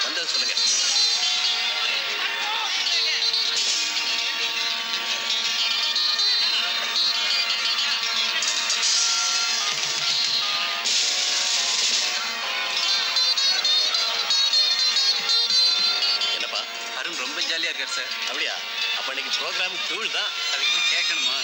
வந்தது சொல்லுங்க என்னப்பா அருண் ரொம்ப ஜாலியா இருக்கார் சார் அப்படியா அப்ப இன்னைக்கு ப்ரோக்ராம் தூள் தான் அதுக்கு கேட்கணுமா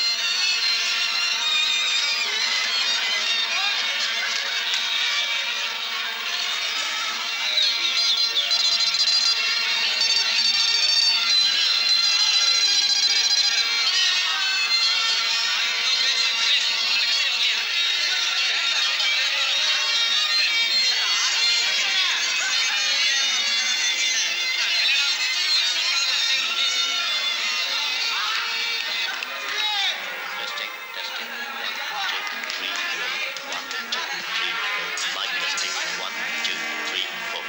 Testing, testing. One, two, three, four. One, two, three, four. Mic testing. One, two, three, four.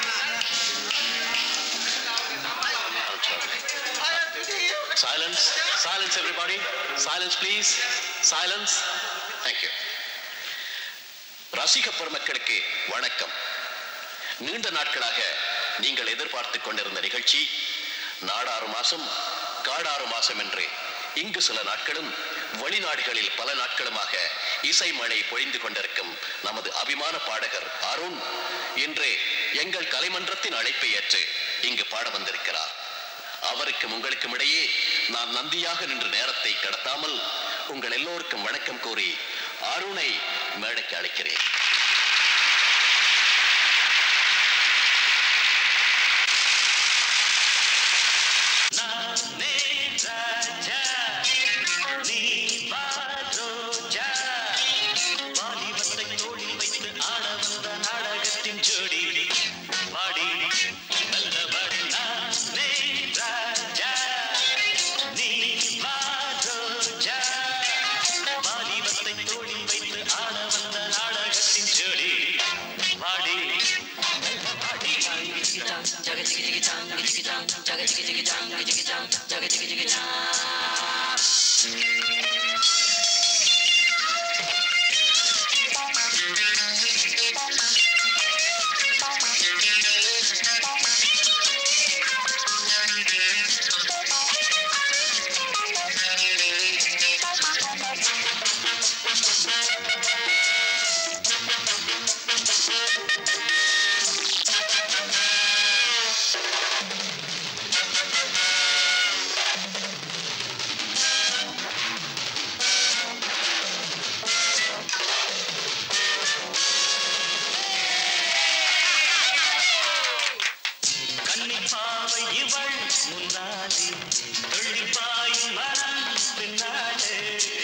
Silence, silence everybody. Silence please. Silence. Thank you. ரசிக பெருமக்களுக்கு வணக்கம் நீண்ட நாட்களாக நீங்கள் எதிர்பார்த்து கொண்டிருந்த நிகழ்ச்சி நாடாறு மாசம் காடாறு மாசம் என்று இங்கு சில நாட்களும் வெளிநாடுகளில் பல நாட்களுமாக இசை மழை பொழிந்து கொண்டிருக்கும் நமது அபிமான பாடகர் அருண் இன்று எங்கள் கலைமன்றத்தின் அழைப்பை ஏற்று இங்கு பாட வந்திருக்கிறார் அவருக்கும் உங்களுக்கும் இடையே நான் நந்தியாக நின்று நேரத்தை கடத்தாமல் உங்கள் எல்லோருக்கும் வணக்கம் கூறி அருணை மேடைக்கு அழைக்கிறேன் நானே ராஜா நீ வா ரோஜா வாலிபத்தை தோளில் வைத்து ஆட வந்த நாடகத்தின் ஜோடி பாடி நல்லபடி நானே ராஜா நீ வா ரோஜா வாலிபத்தை தோளில் வைத்து ஆட வந்த நாடகத்தின் ஜோடி பாடி நல்லபடி கன்னிப்பாவை இவள் முன்னாலே துள்ளிப்பாயும் மனம் பின்னாலே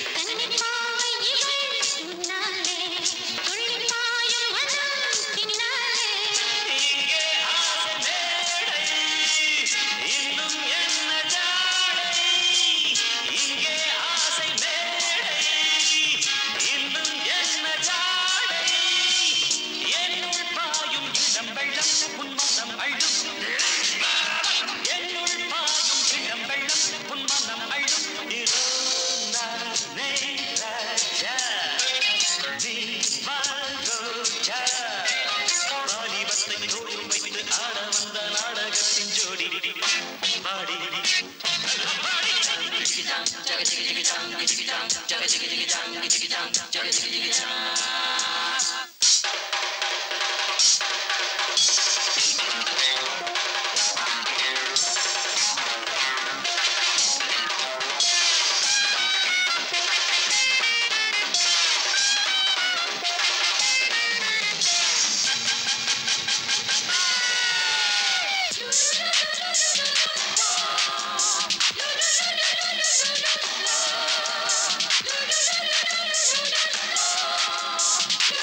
இங்கே ஆசை மேடை இன்னும் என்ன ஜாடை இங்கே ஆசை மேடை இன்னும் என்ன ஜாடை என்னுள் பாயும் இளம் வெள்ளம் உன்மனம் அழும் என்னுள் பாயும் இளம் வெள்ளம் உன்மனம் அழும் இதோ நானே ராஜா நீ வா ரோஜா வாலிபத்தை தோளில் வைத்து ஆட வந்த நாடகத்தின் ஜோடி பாடி பாடி Thank you.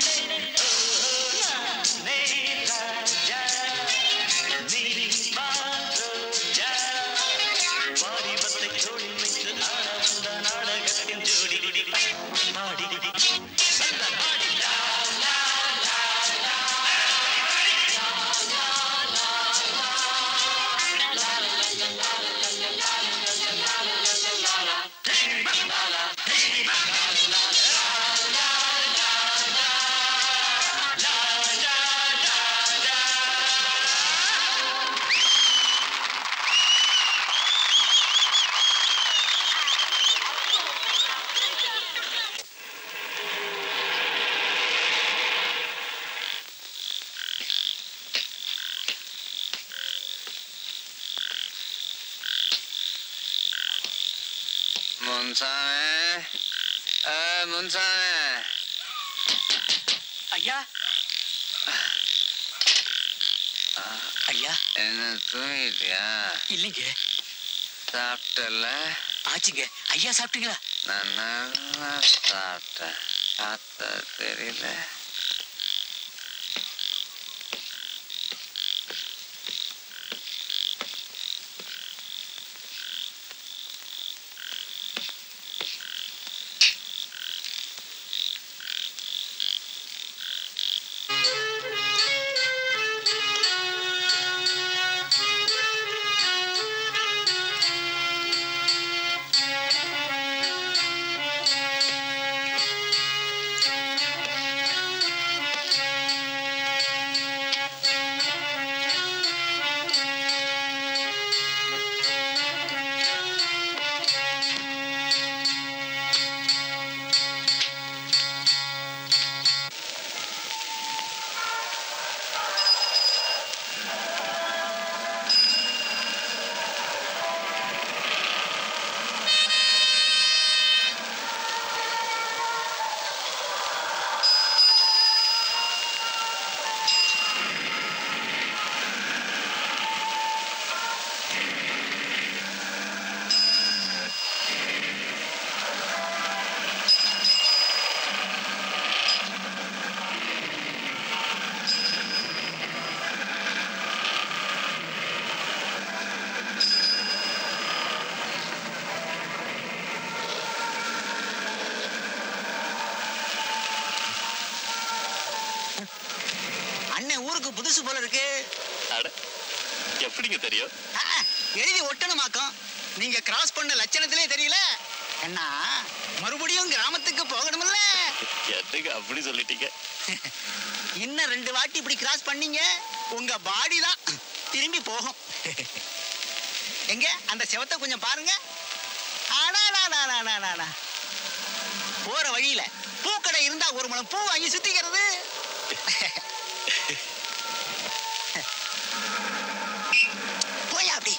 நானே ராஜா நீ வா ரோஜா வாலிபத்தை தோளில் வைத்து ஆட வந்த நாடகத்தின் ஜோடி பாடி நல்ல பாடி லா, லா, லா, லா. முன்சாமி ஏ முன்சாமி ஐயா ஐயா என்ன தூங்கிட்டியா இல்லைங்க சாப்பிட்டல ஆச்சுங்க ஐயா சாப்பிட்டீங்களா நான் நல்லா சாப்பிட்டேன் பார்த்தா தெரியல அண்ணன் ஊருக்கு புதுசு போல இருக்கு அட எப்படிங்க தெரியும் ஆ, எழுதி ஒட்டணுமாக்கம் நீங்க கிராஸ் பண்ண லட்சணத்திலே தெரியல அண்ணா மறுபடியும் கிராமத்துக்கு போகணும்ல என்னங்க அப்படி சொல்லிட்டீங்க இன்னும் ரெண்டு வாட்டி இப்படி கிராஸ் பண்ணீங்க உங்க பாடி தான் திரும்பி போகும் எங்க அந்த செவத்தை கொஞ்சம் பாருங்க ஆடாடாடாடாடாடா. போற வழியில பூக்கடை இருந்தா ஒரு முளம் பூ வாங்கி சுத்திக்கிறது போயா அப்படி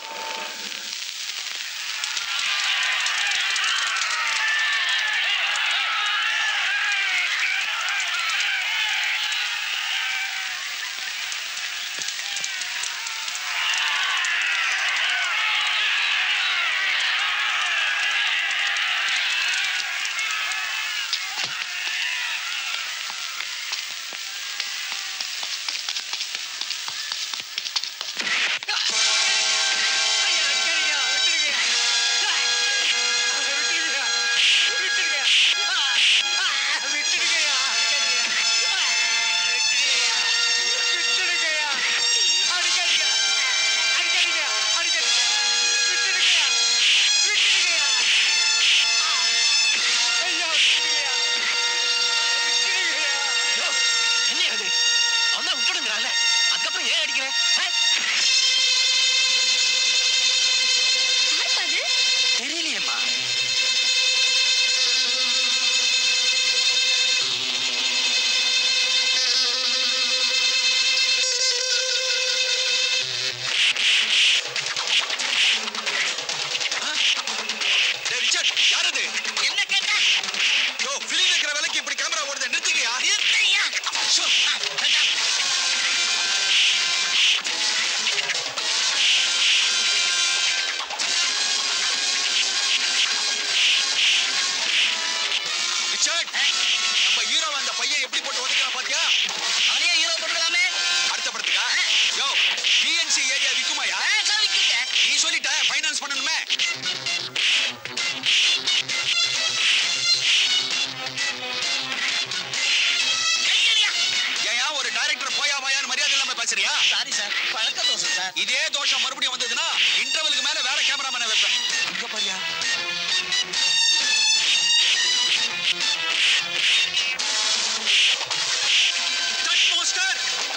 என்ன அது அவன் விட்டுடுங்கிறான்ல அதுக்கப்புறம் ஏன் அடிக்கிறேன் தெரியலையேம்மா யார் அது என்ன கேட்டா யோ பிலிம் இருக்கிற வேலைக்கு இப்படி கேமரா ஓடுது நிறுத்துங்கயா நிறுத்தையா ஷோ. ஆ, வேண்டாம். பேசுறியா சாரி சார் பழக்க தோசை சார் இதே தோஷம் மறுபடியும் வந்ததுன்னா இன்டர்வலுக்கு மேல வேற கேமராமேனை வைப்பேன் அங்க பாரியா கட் போஸ்டர்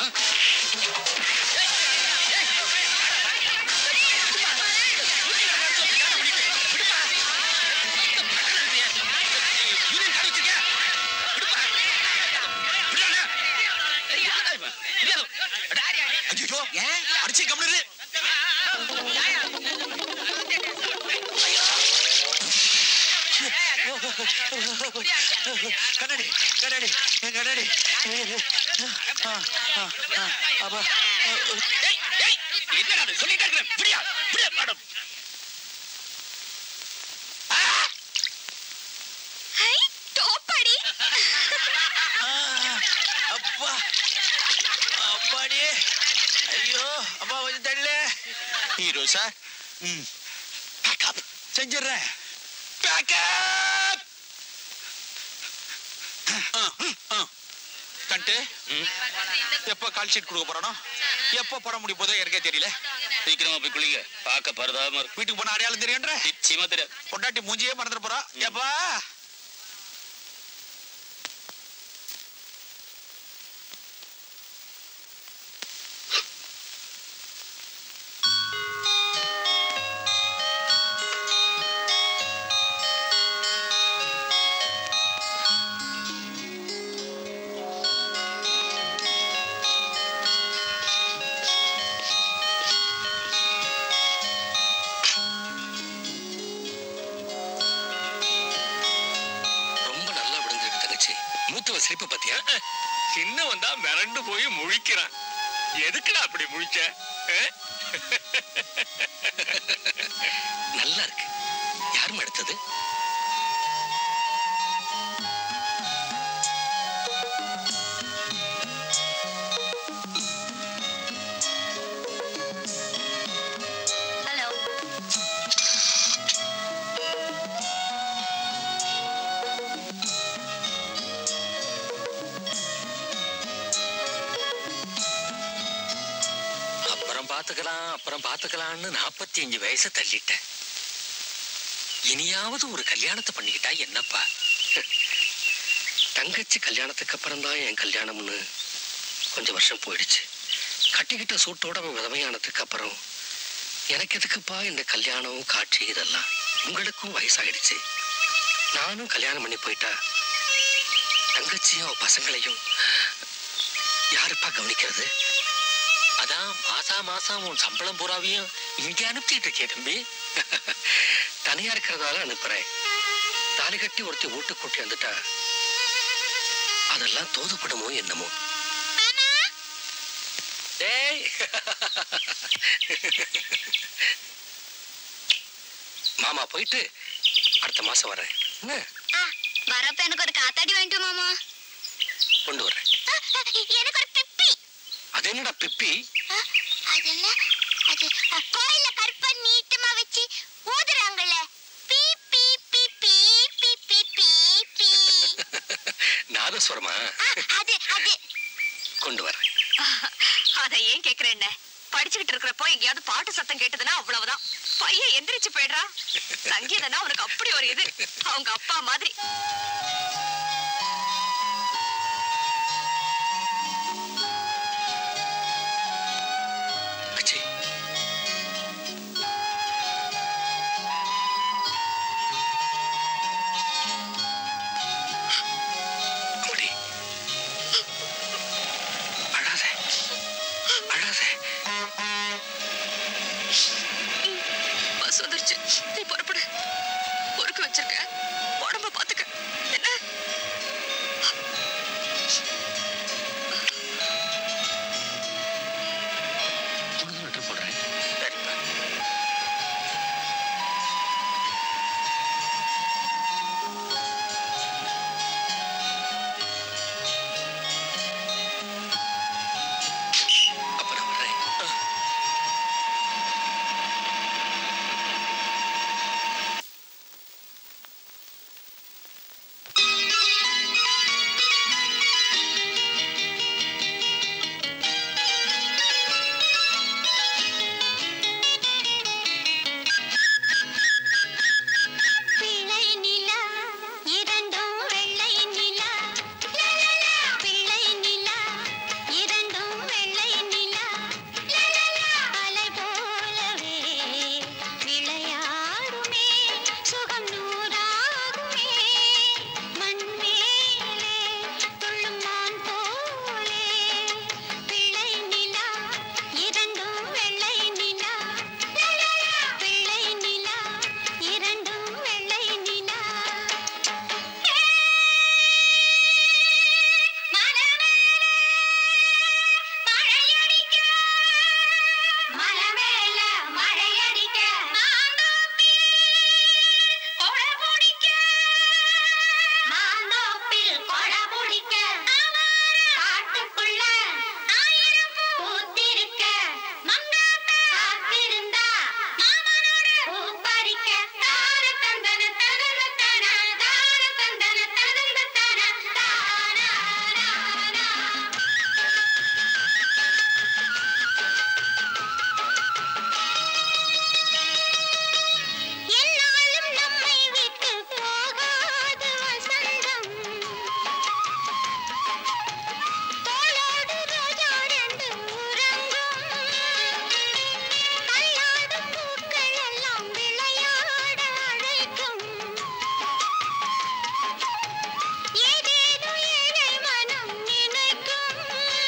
ஐயோ ஏன் அடிச்சு கம்மிரு கண்ணாடி கண்ணாடி என் கண்ணாடி ஆ, ஆ, ஆ, அப்பா ஏய், ஏய், என்னடா அது? சொல்லிட்டே இருக்கிறேன். விடியா, விடியா, மேடம். ஹை டோப்படி ஆ, அப்பா அப்பாடி ஐயோ அப்பா கொஞ்சம் தள்ளு ஹீரோ சார் ம் பேக்கப் செஞ்சிடுறேன் பேக்கப் கண்டு எப்போ கால் ஷீட் கொடுக்க போறானோ எப்போ படம் முடிய போதோ எனக்கே தெரியல சீக்கிரமா போய் குளிங்க பார்க்க பரதாம இருக்கு வீட்டுக்கு போன அடையாளம் தெரியுன்ற நிச்சயமா தெரியாது பொண்டாட்டி மூஞ்சியே மறந்துட போறா எப்பா ரொம்ப நல்லா விழுந்திருக்கு தங்கச்சி மூத்தவ சிரிப்பு பாத்தியா சின்னவன் தான் மிரண்டு போய் முழிக்கிறான் எதுக்குடா அப்படி முழிச்ச நல்லா இருக்கு யாரும் எடுத்தது ஹலோ அப்புறம் பாத்துக்கலாம் அப்புறம் பாத்துக்கலாம்னு நாற்பத்தி அஞ்சு வயசை தள்ளிட்டேன் இனியாவது ஒரு கல்யாணத்தை பண்ணிக்கிட்டா என்னப்பா தங்கச்சி கல்யாணத்துக்கு அப்புறம் தான் என் கல்யாணம்னு கொஞ்சம் வருஷம் போயிடுச்சு கட்டிக்கிட்ட சூட்டோட அவன் விதமையானதுக்கு அப்புறம் எனக்கு எதுக்குப்பா இந்த கல்யாணம் காட்சி இதெல்லாம் உங்களுக்கும் வயசாயிடுச்சு நானும் கல்யாணம் பண்ணி போயிட்டா தங்கச்சியும் அவ பசங்களையும் யாருப்பா கவனிக்கிறது அதான் மாசா மாசம் உன் சம்பளம் பூராவையும் இங்க அனுப்பிச்சிட்டு இருக்கே தம்பி தனியா இருக்கிறதால அனுப்புறேன் தாலி கட்டி ஒருத்தி வீட்டு கூட்டி வந்துட்டா அதெல்லாம் தோதுப்படுமோ என்னமோ டேய் மாமா போயிட்டு அடுத்த மாசம் வரேன் என்ன ஆ வரப்ப எனக்கு ஒரு காத்தாடி வேண்டும் மாமா கொண்டு வரேன் ஆ, ஆ, எனக்கு ஒரு பிப்பி அது என்னடா பிப்பி ஆ, அதெல்ல அது ஆ, கோயில்ல கருப்பா நீட்டமா வச்சு ஊதுறாங்கல்ல பீ பீ பீ பீ பீ பீ பீ பீ நாதஸ்வரமா ஆ, அது அது கொண்டு வரேன் அத ஏன் கேக்குறேன்ன படிச்சுக்கிட்டு இருக்கிறப்போ எங்கேயாவது பாட்டு சத்தம் கேட்டதுன்னா அவ்வளவுதான் பையன் எந்திரிச்சு போயிடுறா சங்கீதனா அவனுக்கு அப்படி ஒரு இது அவங்க அப்பா மாதிரி அச்சி அப்படி அழாத அழாத பஸ் வந்துருச்சு நீ புறப்படு பொறுக்க வச்சிருக்க உடம்ப பாத்துக்க என்ன காட்டுக்குள்ள ஆயிரம் பூ பூத்திருக்க மங்காத்தா காத்திருந்தா மாமனோட பூ பறிக்க தார தந்தன தகுந்த தன தார தந்தன தகுந்த தன தானா என்னாலும் நம்மை விட்டு போகாத வசந்தம் தோளோடு ரோஜா ரெண்டு உறங்கும் தள்ளாடும் பூக்கள் எல்லாம் விளையாட அழைக்கும் ஏதேதோ ஏழை மனம் நினைக்கும்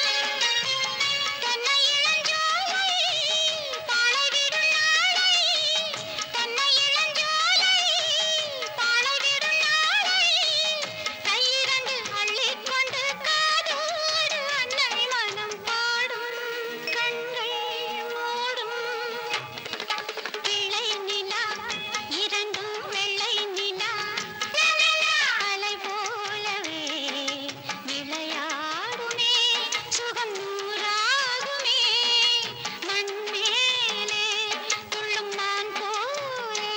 தன்னை இளஞ்சோலை பாழைவிடும் நாளை தன்னை இளஞ்சோலை பாழைவிடும் நாளை கையிரண்டு அள்ளிக்கொண்டு காதோடு அன்னை மனம் பாடும் கண்கள் மூடும் பிள்ளை நிலா இரண்டும் வெள்ளை நிலா அலை போலவே விளையாடுமே சுகம் நூறாகுமே மண் மேலே துள்ளும் நான் போலே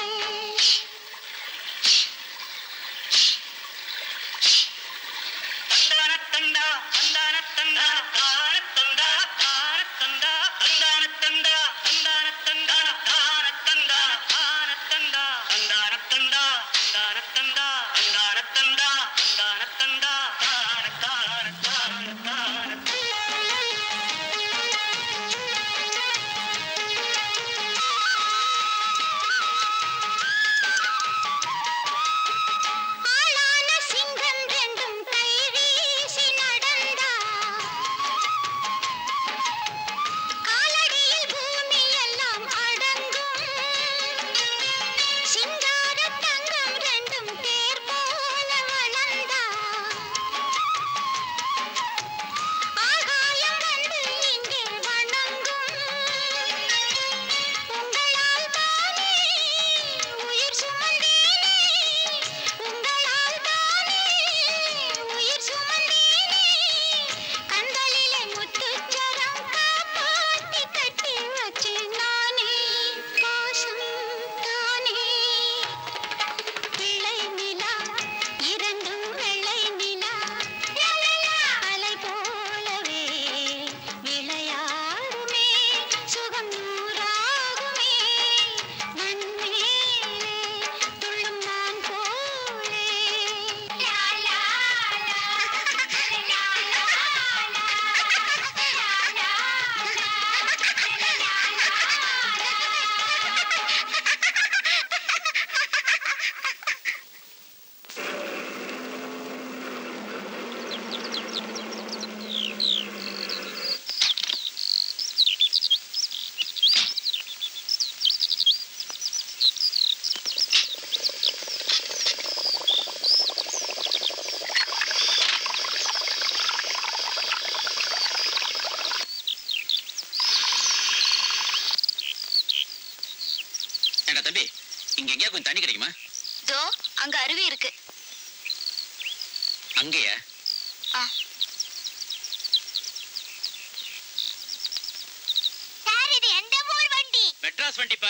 ஆளான சிங்கம் ரெண்டும் கை வீசி நடந்தா காலடியில் பூமி எல்லாம் அடங்கும் சிங்கார தங்கம் ரெண்டும் தேர் போல வளர்ந்தா ஆகாயம் வந்து இங்கே வணங்கும் உங்களால் தானே உயிர் சுமந்தேனே உங்களால் தானே உயிர் சுமந்தேனே கண்களிலே முத்துச்சரம் காப்பாத்தி கட்டி வச்சு நானே பாசம் தானே பிள்ளை நிலா இரண்டும் வெள்ளை நிலா அலை போலவே விளையாடுமே சுகம் நூறாகுமே மண் மேலே துள்ளும் நான் போலே லா லா ஏண்டா தம்பி இங்க எங்கேயா கொஞ்சம் தண்ணி கிடைக்குமா தோ அங்க அருவி இருக்கு அங்கேயா சார் இது எந்த ஊர் வண்டி மெட்ராஸ் வண்டிப்பா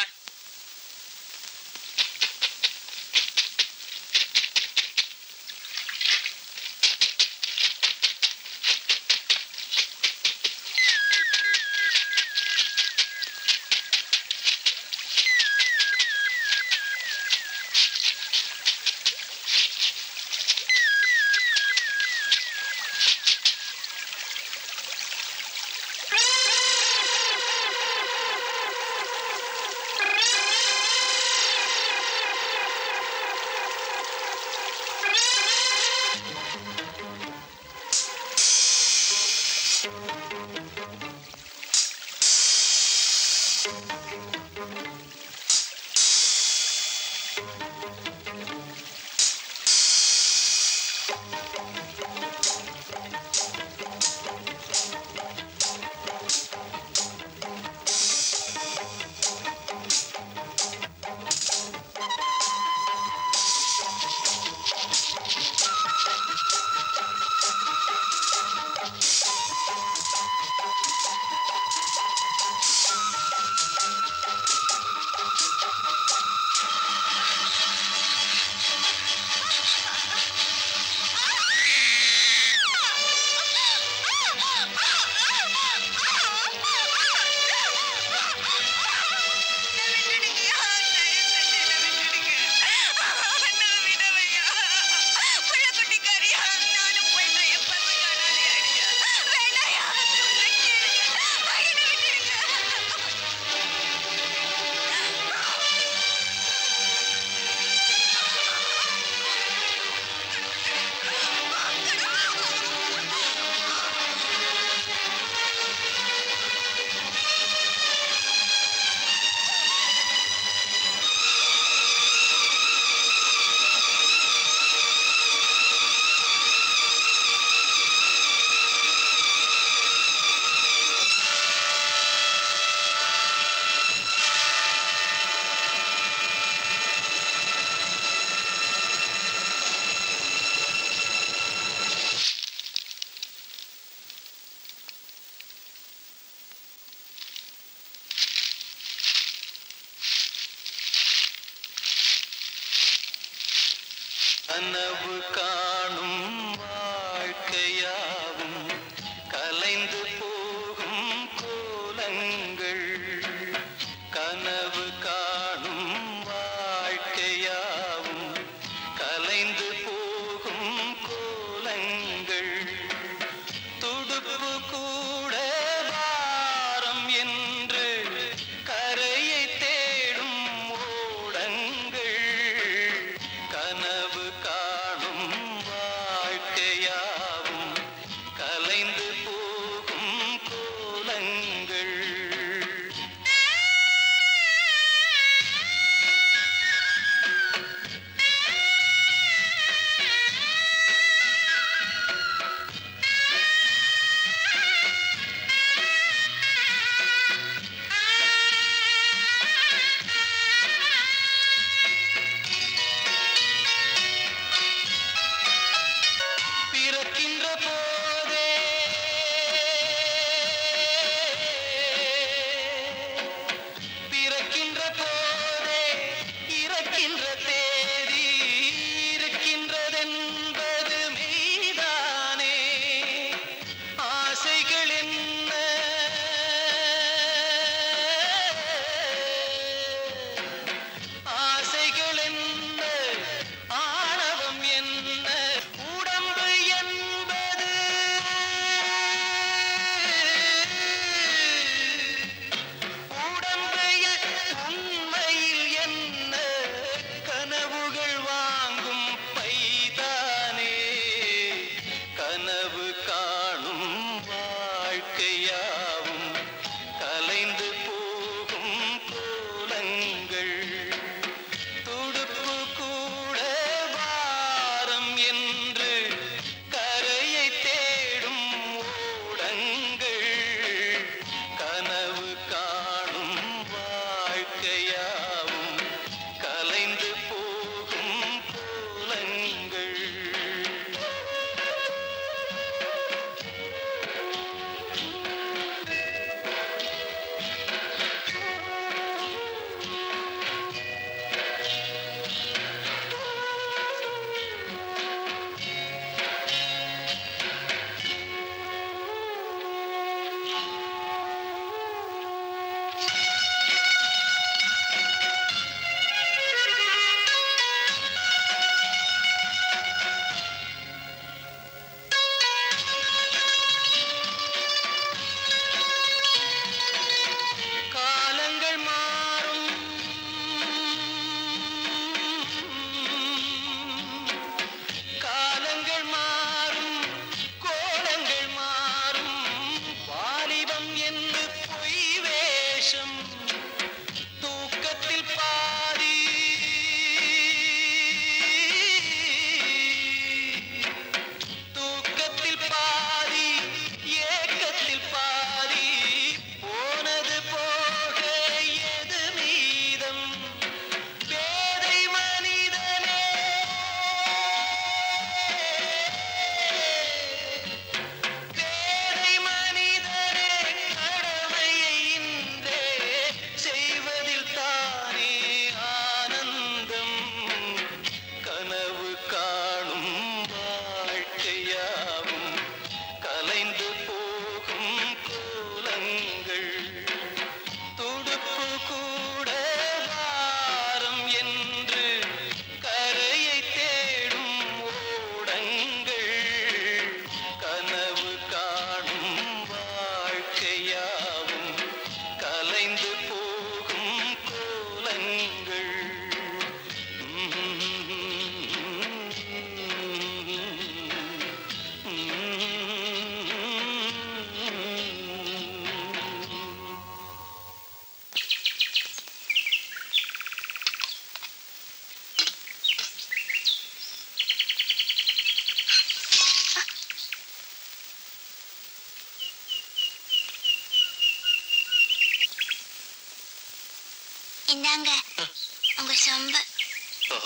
இந்தாங்க உங்க சொம்பு ஓ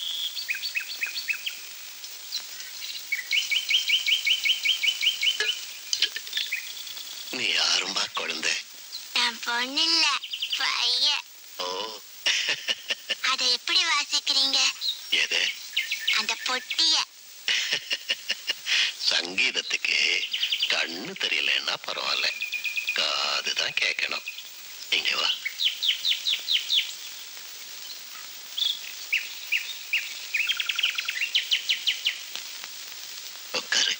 நீ யாரும்பா குழந்தை நான் பொண்ணு இல்ல பையன் ஓ அதை எப்படி வாசிக்கிறீங்க எது அந்த பொட்டிய சங்கீதத்துக்கு கண்ணு தெரியலன்னா பரவாயில்ல காது தான் கேட்கணும் இங்க வா உட்காரு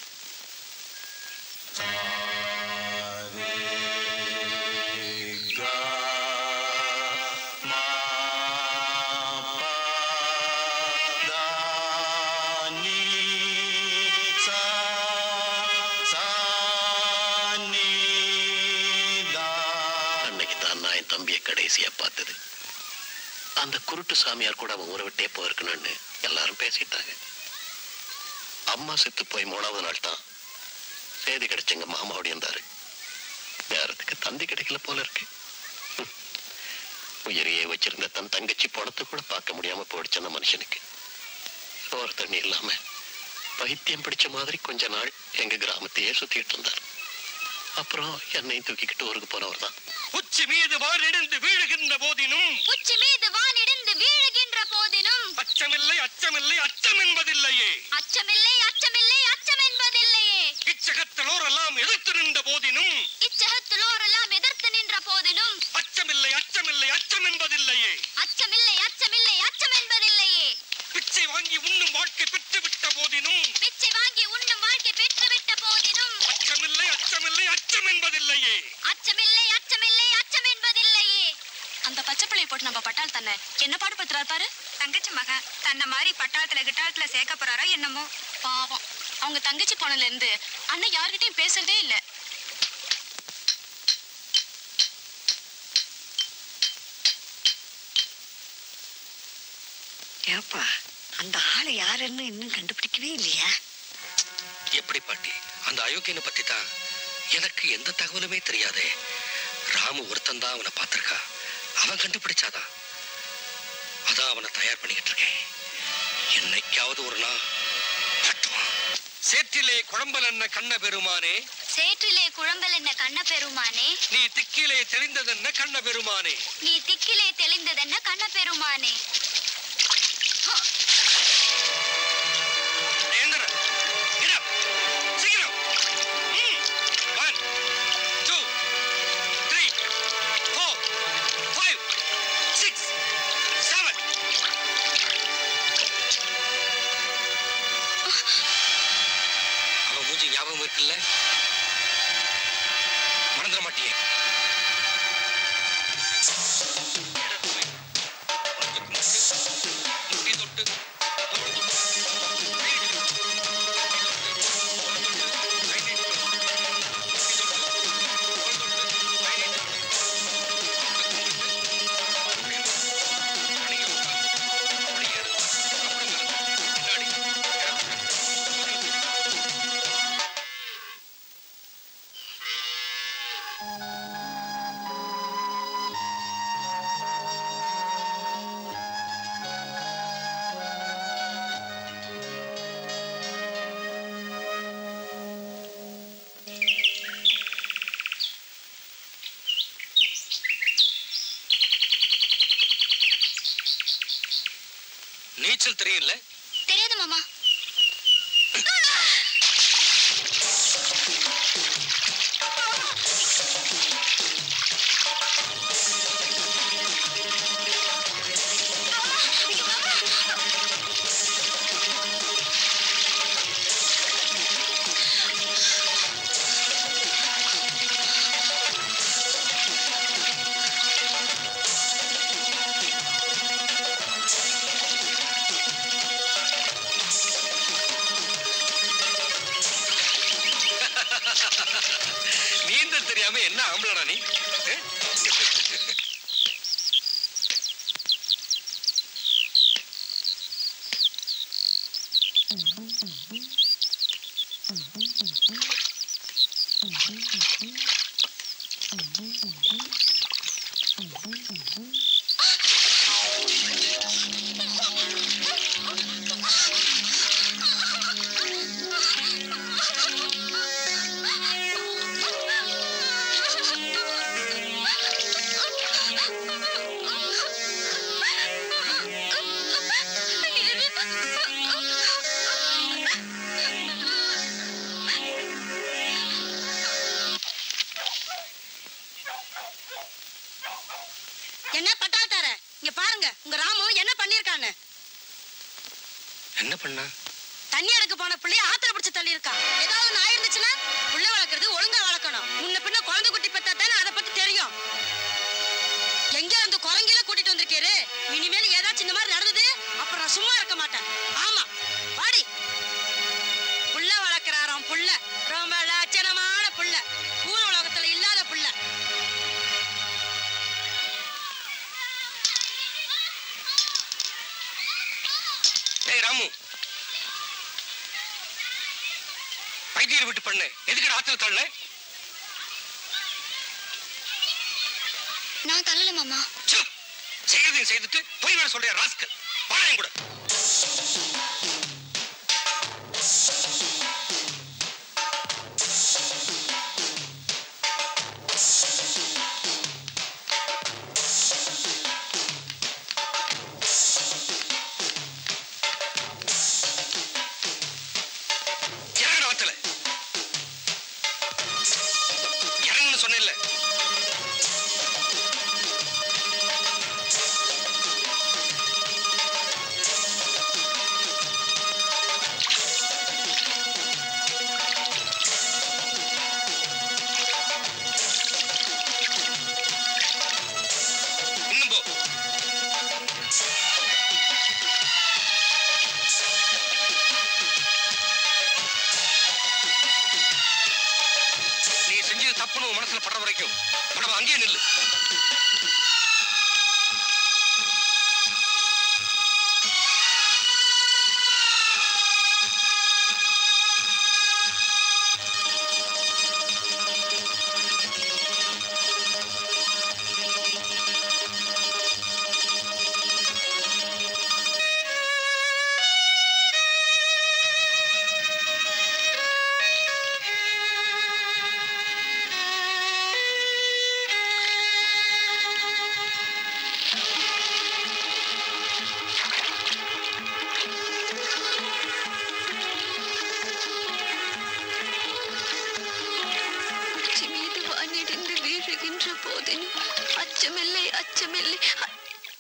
அன்னைக்கு தான் நான் என் தம்பியை கடைசியா பார்த்தது அந்த குருட்டு சாமியார் கூட அவன் ஊரை விட்டே போயிருக்கணும்னு எல்லாரும் பேசிட்டாங்க அம்மா செத்து போய் மூணாவது நாள் தான் செய்தி கிடைச்சங்க மாமா அப்படி இருந்தாரு நேரத்துக்கு தந்தி கிடைக்கல போல இருக்கு ஹம். உயிரையே வச்சிருந்த தன் தங்கச்சி பணத்தை கூட பார்க்க முடியாம போயிடுச்சு அந்த மனுஷனுக்கு சோறு தண்ணி இல்லாம பைத்தியம் பிடிச்ச மாதிரி கொஞ்ச நாள் எங்க கிராமத்தையே சுத்திட்டு இருந்தார் அப்புறம் என்னையும் தூக்கிக்கிட்டு ஊருக்கு போனவர் தான் உச்சி மீது வாரிடிந்து வீழுகின்ற போதினும் உச்சி மீது வானிடிந்து வீழுகின்ற போதினும் அச்சமில்லை அச்சமில்லை அச்சம் என்பதில்லையே அச்சமில்லை அச்சமில்லை அச்சம் என்பதில்லையே இச்சகத்திலோரெல்லாம் எதிர்த்து நின்ற போதினும் இச்சகத்திலோரெல்லாம் எதிர்த்து நின்ற போதிலும் அச்சமில்லை அச்சமில்லை அச்சம் என்பதில்லையே அச்சமில்லை அச்சமில்லை அச்சம் என்பதில்லையே பிச்சை வாங்கி உண்ணும் வாழ்க்கை பெற்றுவிட்ட போதினும் பிச்சை வாங்கி உண்ணும் வாழ்க்கை பெற்றுவிட்ட போதிலும் அச்சமில்லை அச்சமில்லை அச்சம் என்பதில்லையே அச்சமில்லை அச்சமில்லை அச்சம் என்பதில்லையே அந்த பச்சை பிள்ளைய போட்டு நம்ம பட்டாள் தானே என்ன பாடுபடுத்துறாரு பாரு தங்கச்சி மகன் தன்னை மாதிரி பட்டாளத்துல கிட்டாளத்துல சேர்க்க போறாரோ என்னமோ பாவம் அவங்க தங்கச்சி போனதுல இருந்து அண்ணன் யார்கிட்டயும் பேசுறதே இல்ல ஏப்பா அந்த ஆளு யாருன்னு இன்னும் கண்டுபிடிக்கவே இல்லையா எப்படி பாட்டி அந்த அயோக்கியனை பத்தி தான் எனக்கு எந்த தகவலுமே தெரியாதே ராமு ஒருத்தன் தான் அவனை பார்த்திருக்கா அவன் கண்டுபிடிச்சாதான் அதான் அவனை தயார் பண்ணிக்கிட்டு இருக்கேன் என்னைக்காவது ஒரு நாள் தட்டுவான் சேற்றிலே குழம்பல் என்ன கண்ண பெருமானே சேற்றிலே குழம்பல் என்ன கண்ண பெருமானே நீ திக்கிலே தெரிந்ததென்ன கண்ண பெருமானே நீ திக்கிலே தெளிந்ததென்ன கண்ண பெருமானே எழுந்துரு. Get up. சீக்கிரம். ம். One, two, three, four, five, six, seven. அவன் மூஞ்சி ஞாபகம் இருக்குல்ல மறந்துட மாட்டியே முட்டி தொட்டு தோள் தொட்டு நீச்சல் தெரியல தெரியாது மாமா நீந்தல் தெரியாம என்ன ஆம்பளடா நீ ஏ? என்ன பட்டாத்தார இங்க பாருங்க உங்க ராமு என்ன பண்ணிருக்கான்னு என்ன பண்ணா தண்ணி எடுக்க போன பிள்ளைய ஆத்திர பிடிச்சு தள்ளி இருக்கா ஏதாவது ஒண்ணு ஆயிருந்துச்சுன்னா புள்ள வளர்க்கறது ஒழுங்கா வளர்க்கணும் முன்ன பின்ன குழந்தை குட்டி பெத்தா தானே அதை பத்தி தெரியும் எங்க அந்த குரங்கில கூட்டிட்டு வந்திருக்காரு இனிமேல் ஏதாச்சும் இந்த மாதிரி நடந்தது அப்புறம் நான் சும்மா இருக்க மாட்டேன் ஆமா வாடி புள்ள வளர்க்கறாராம் புள்ள ரொம்ப லட்சணமான புள்ள ஊர் உலகத்துல இல்லாத புள்ள ஏய் ராமு வைத்தியர் விட்டு பண்ணு எதுக்கு ஆத்துல தள்ள நான் தள்ளல மாமா செய்யறதையும் செய்துட்டு போய் வேற சொல்றியா ராஸ்கல் வாழையும் கூட இறங்கணும் ஆத்துல இறங்குன்னு சொன்னேன்ல இன்னும் போ நீ செஞ்சது தப்புன்னு உன் மனசுல படுற வரைக்கும் படம் அங்கேயே நில்லு உச்சி மீது வானிடிந்து வீழுகின்ற போதினும் அச்சமில்லை அச்சமில்லை அ-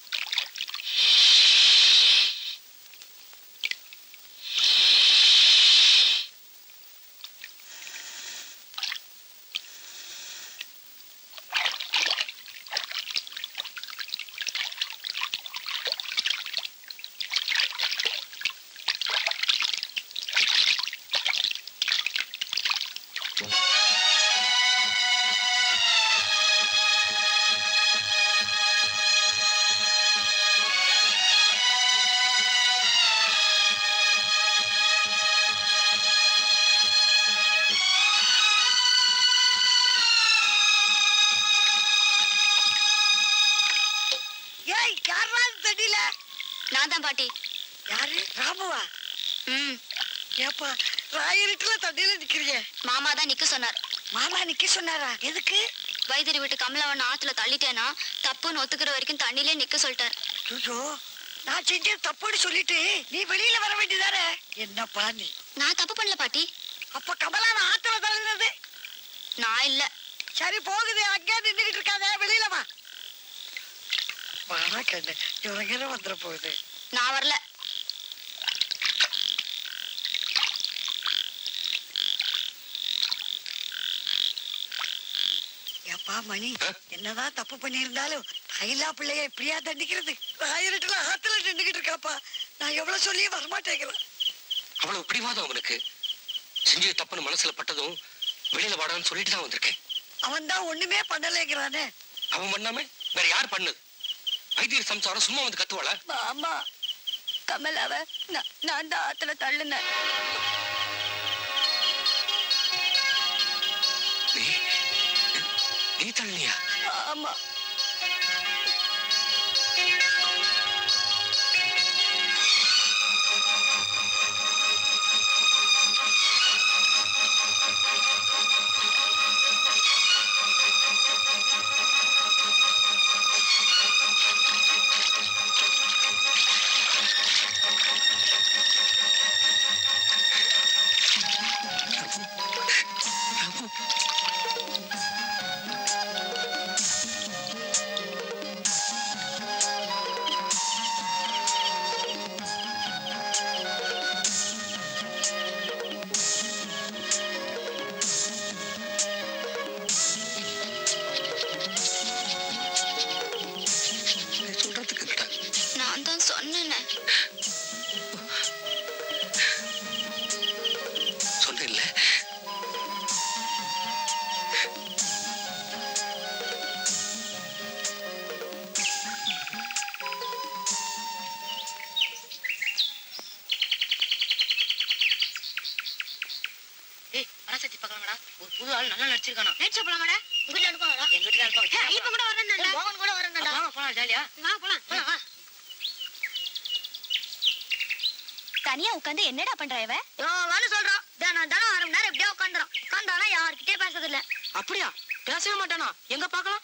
ஏய் யாரா தெரியல நான் தான் பாட்டி யாரு ராமுவா ம் ஏப்பா ராயிருட்டுல தண்ணியில நிக்கிறீங்க மாமா தான் நிக்க சொன்னார் மாமா நிக்க சொன்னாரா எதுக்கு வைத்தியர் விட்டு கமலவன் ஆத்துல தள்ளிட்டேனா தப்புன்னு ஒத்துக்கிற வரைக்கும் தண்ணிலே நிக்க சொல்லிட்டார் ஐயோ நான் செஞ்சது தப்புன்னு சொல்லிட்டு நீ வெளியில வர வேண்டியதானே என்னப்பா நீ நான் தப்பு பண்ணல பாட்டி அப்ப கமலா நான் ஆத்துல தள்ளினது நான் இல்ல சரி போகுது அங்கே நின்றுகிட்டு இருக்காத வெளியில வா வாடா கண்ணு இவங்க வந்துட போகுது நான் வரல ஏப்பா மணி என்னதான் தப்பு பண்ணியிருந்தாலும் தைலா பிள்ளைய இப்படியா தண்டிக்கிறது ஆயிரட்டுல ஆத்துல நின்றுகிட்டு இருக்காப்பா நான் எவ்வளவு சொல்லியும் வரமாட்டேங்கிறேன் அவ்வளவு பிடிவாதம் அவனுக்கு செஞ்சது தப்புன்னு மனசுல பட்டதும் வெளியில வாடான்னு சொல்லிட்டு தான் வந்திருக்கேன் அவன் தான் ஒண்ணுமே பண்ணலைங்கிறானே அவன் பண்ணாம வேற யார் பண்ணுது வைத்தியர் சம்சாரம் சும்மா வந்து கத்துவாளா மாமா கமலாவ நான் நான் தான் ஆத்துல தள்ளுனேன் நீ நீ தள்ளியா ஆமா ராமு வச்சிருக்கானோ நைட் ஷோ போலாமாடா உங்க வீட்டுல இருக்கோம்டா எங்க வீட்டுல இருக்கோம் இப்ப கூட வரேன்டா மோகன் கூட வரேன்டா வாங்க போலாம் ஜாலியா வா போலாம் போலாம் வா தனியா உட்காந்து என்னடா பண்ற இவ யோவான்னு சொல்றோம் தினம் தினம் அரை மணி நேரம் எப்படியோ உட்காந்துரும் உட்காந்தானா யார்கிட்டயே பேசுறது இல்ல அப்படியா பேசவே மாட்டானா எங்க பார்க்கலாம்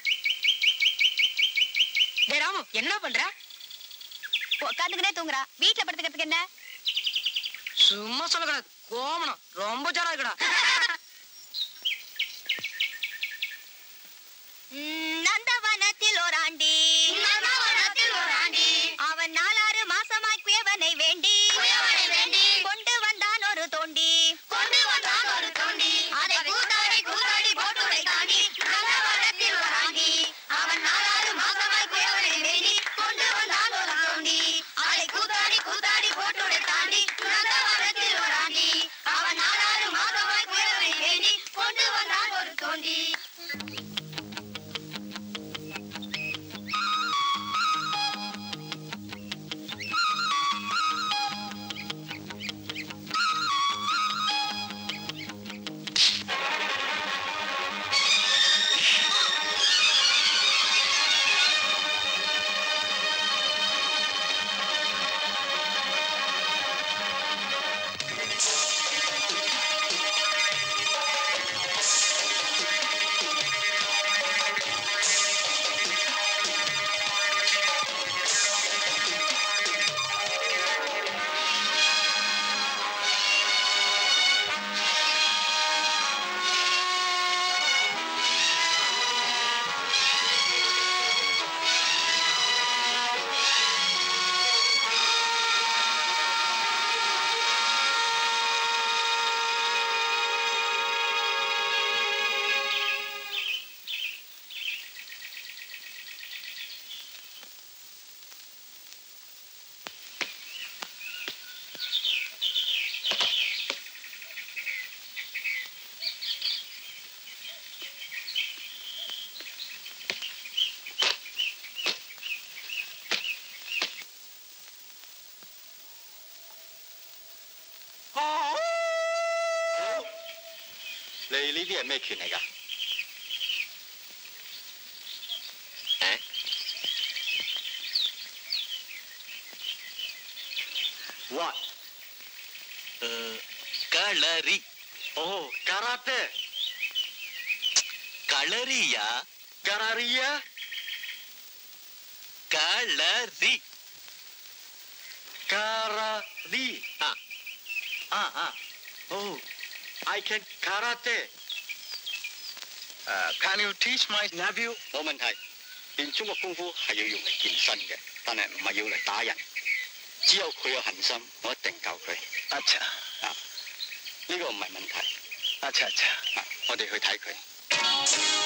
டேய் ராமு என்ன பண்ற உட்காந்துக்கினே தூங்குறா வீட்டுல படுத்துக்கிறதுக்கு என்ன சும்மா சொல்லக்கூடாது கோமணம் ரொம்ப ஜாரா இருக்குடா ம், நந்தவனத்தில் ஓராண்டி நந்தவனத்தில் ஓராண்டி. அவன் நாலாறு மாசமாய் குயவனை வேண்டி குயவனை வேண்டி. கொண்டு வந்தான் ஒரு தோண்டி கொண்டு வந்தான் ஒரு தோண்டி. அதை கூத்தாடி கூத்தாடி போட்டுடை தாண்டி. நந்தவனத்தில் ஓராண்டி. அவன் நாலாறு மாசமாய் குயவனை வேண்டி. கொண்டு வந்தான் ஒரு தோண்டி. அதை கூத்தாடி கூத்தாடி போட்டுடை தாண்டி. நந்தவனத்தில் ஓராண்டி. அவன் நாலாறு மாசமாய் குயவனை வேண்டி. கொண்டு வந்தான் ஒரு தோண்டி 你呢啲係咩拳嚟㗎？誒？What？ kalari 哦，karate， களரியா karariya， kalari karari。 啊啊啊，Oh, I can karate。誒，Can you teach my nephew？冇問題。練中國功夫係要用嚟健身嘅，但係唔係要嚟打人。只有佢有恒心，我一定救佢。阿茶啊，呢個唔係問題。阿茶茶，啊，我哋去睇佢。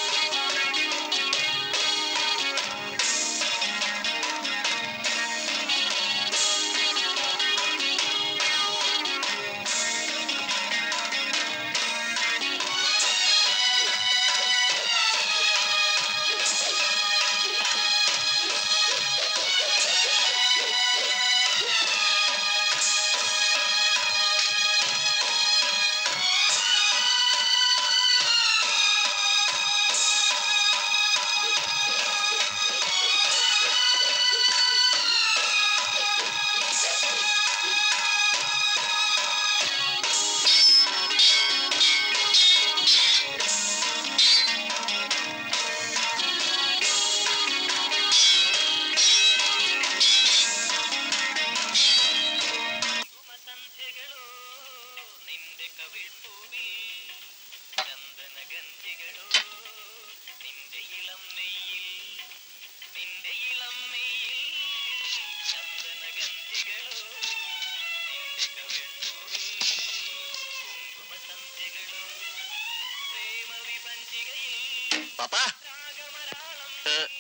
பாப்பா அஹ்,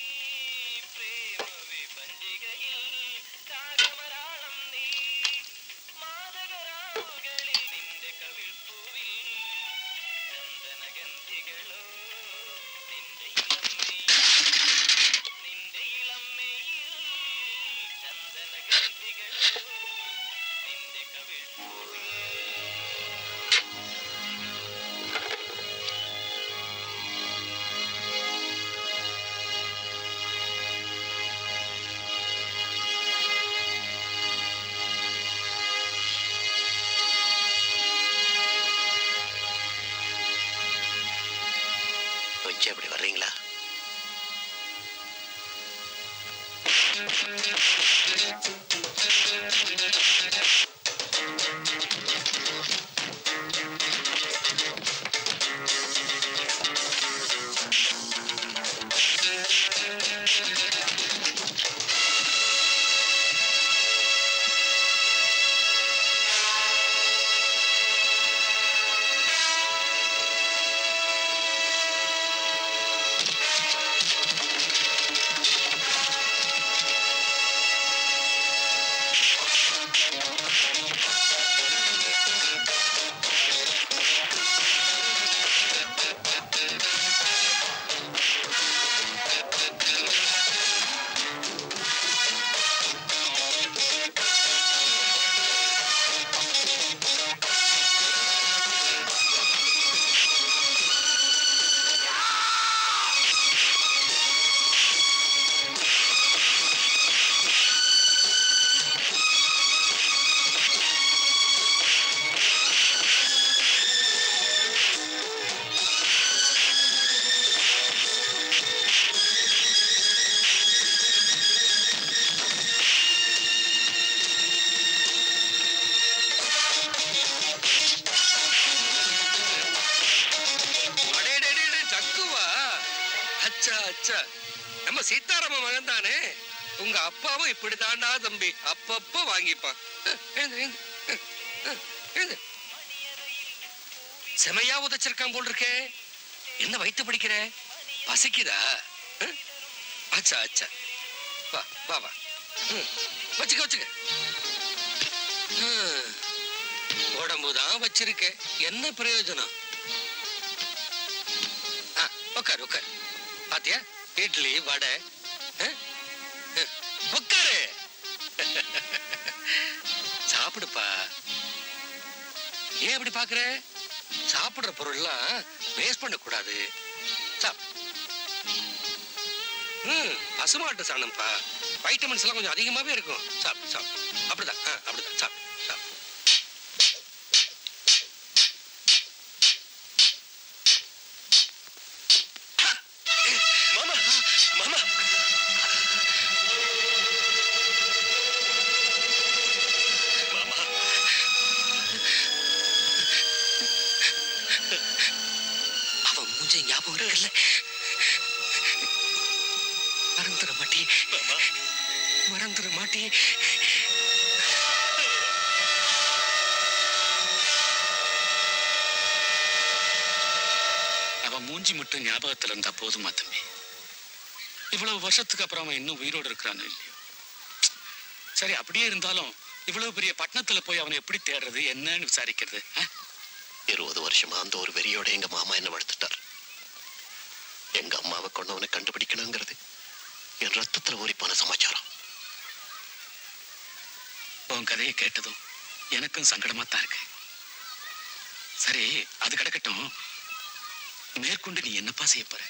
கொஞ்சம் இப்படி வர்றீங்களா அடேடேடே, ஜக்குவா அச்சா அச்சா நம்ம சீதாராம மகன் தானே உங்க அப்பாவும் இப்படித்தாண்டா தம்பி அப்பப்ப வாங்கிப்பான் அஹ், எழுந்து, எழுந்து, அஹ், அஹ், எழுந்து. செமையா உதைச்சிருக்கான் போல் இருக்கே என்ன வயித்து பிடிக்கிற பசிக்குதா அஹ்? அச்சா அச்சா வா வா வா ம், வச்சுக்க வச்சுக்க ஹம், உடம்புதான் வச்சிருக்க என்ன பிரயோஜனம் ஆ, உட்காரு உட்காரு பாத்தியா இட்லி வடை ஆ? ஆ, உட்காரு சாப்பிடுப்பா ஏன் அப்படி பாக்குற சாப்பிடுற பொருள்லாம் வேஸ்ட் பண்ணக்கூடாது சாப் ம் பசுமாட்டு சாணம்ப்பா வைட்டமின்ஸ் எல்லாம் கொஞ்சம் அதிகமாவே இருக்கும் சாப் சாப் அப்படிதான் ஆ, அப்படிதான் சாப் சாப் மாமா மாமா மாமா அவன் மூஞ்ச ஞாபகம் இருக்குல்ல மறந்துட மாட்டி மறந்துட மாட்டி அவன் மூஞ்சி மட்டும் ஞாபகத்துல இருந்தா போதுமா தம்பி இவ்வளவு வருஷத்துக்கு அப்புறம் அவன் இன்னும் உயிரோடு இருக்கிறானோ இல்லையோ சரி அப்படியே இருந்தாலும் இவ்வளவு பெரிய பட்டணத்துல போய் அவனை எப்படி தேடுறது என்னன்னு விசாரிக்கிறது ஆ? இருபது வருஷமா அந்த ஒரு வெறியோட எங்க மாமா என்ன வளர்த்துட்டார் எங்க அம்மாவை கொண்டவனை கண்டுபிடிக்கணுங்கிறது என் ரத்தத்துல ஊறி போன சமாச்சாரம் உன் கதையை கேட்டதும் எனக்கும் சங்கடமா தான் இருக்கு சரி அது கிடக்கட்டும் மேற்கொண்டு நீ என்னப்பா செய்ய போற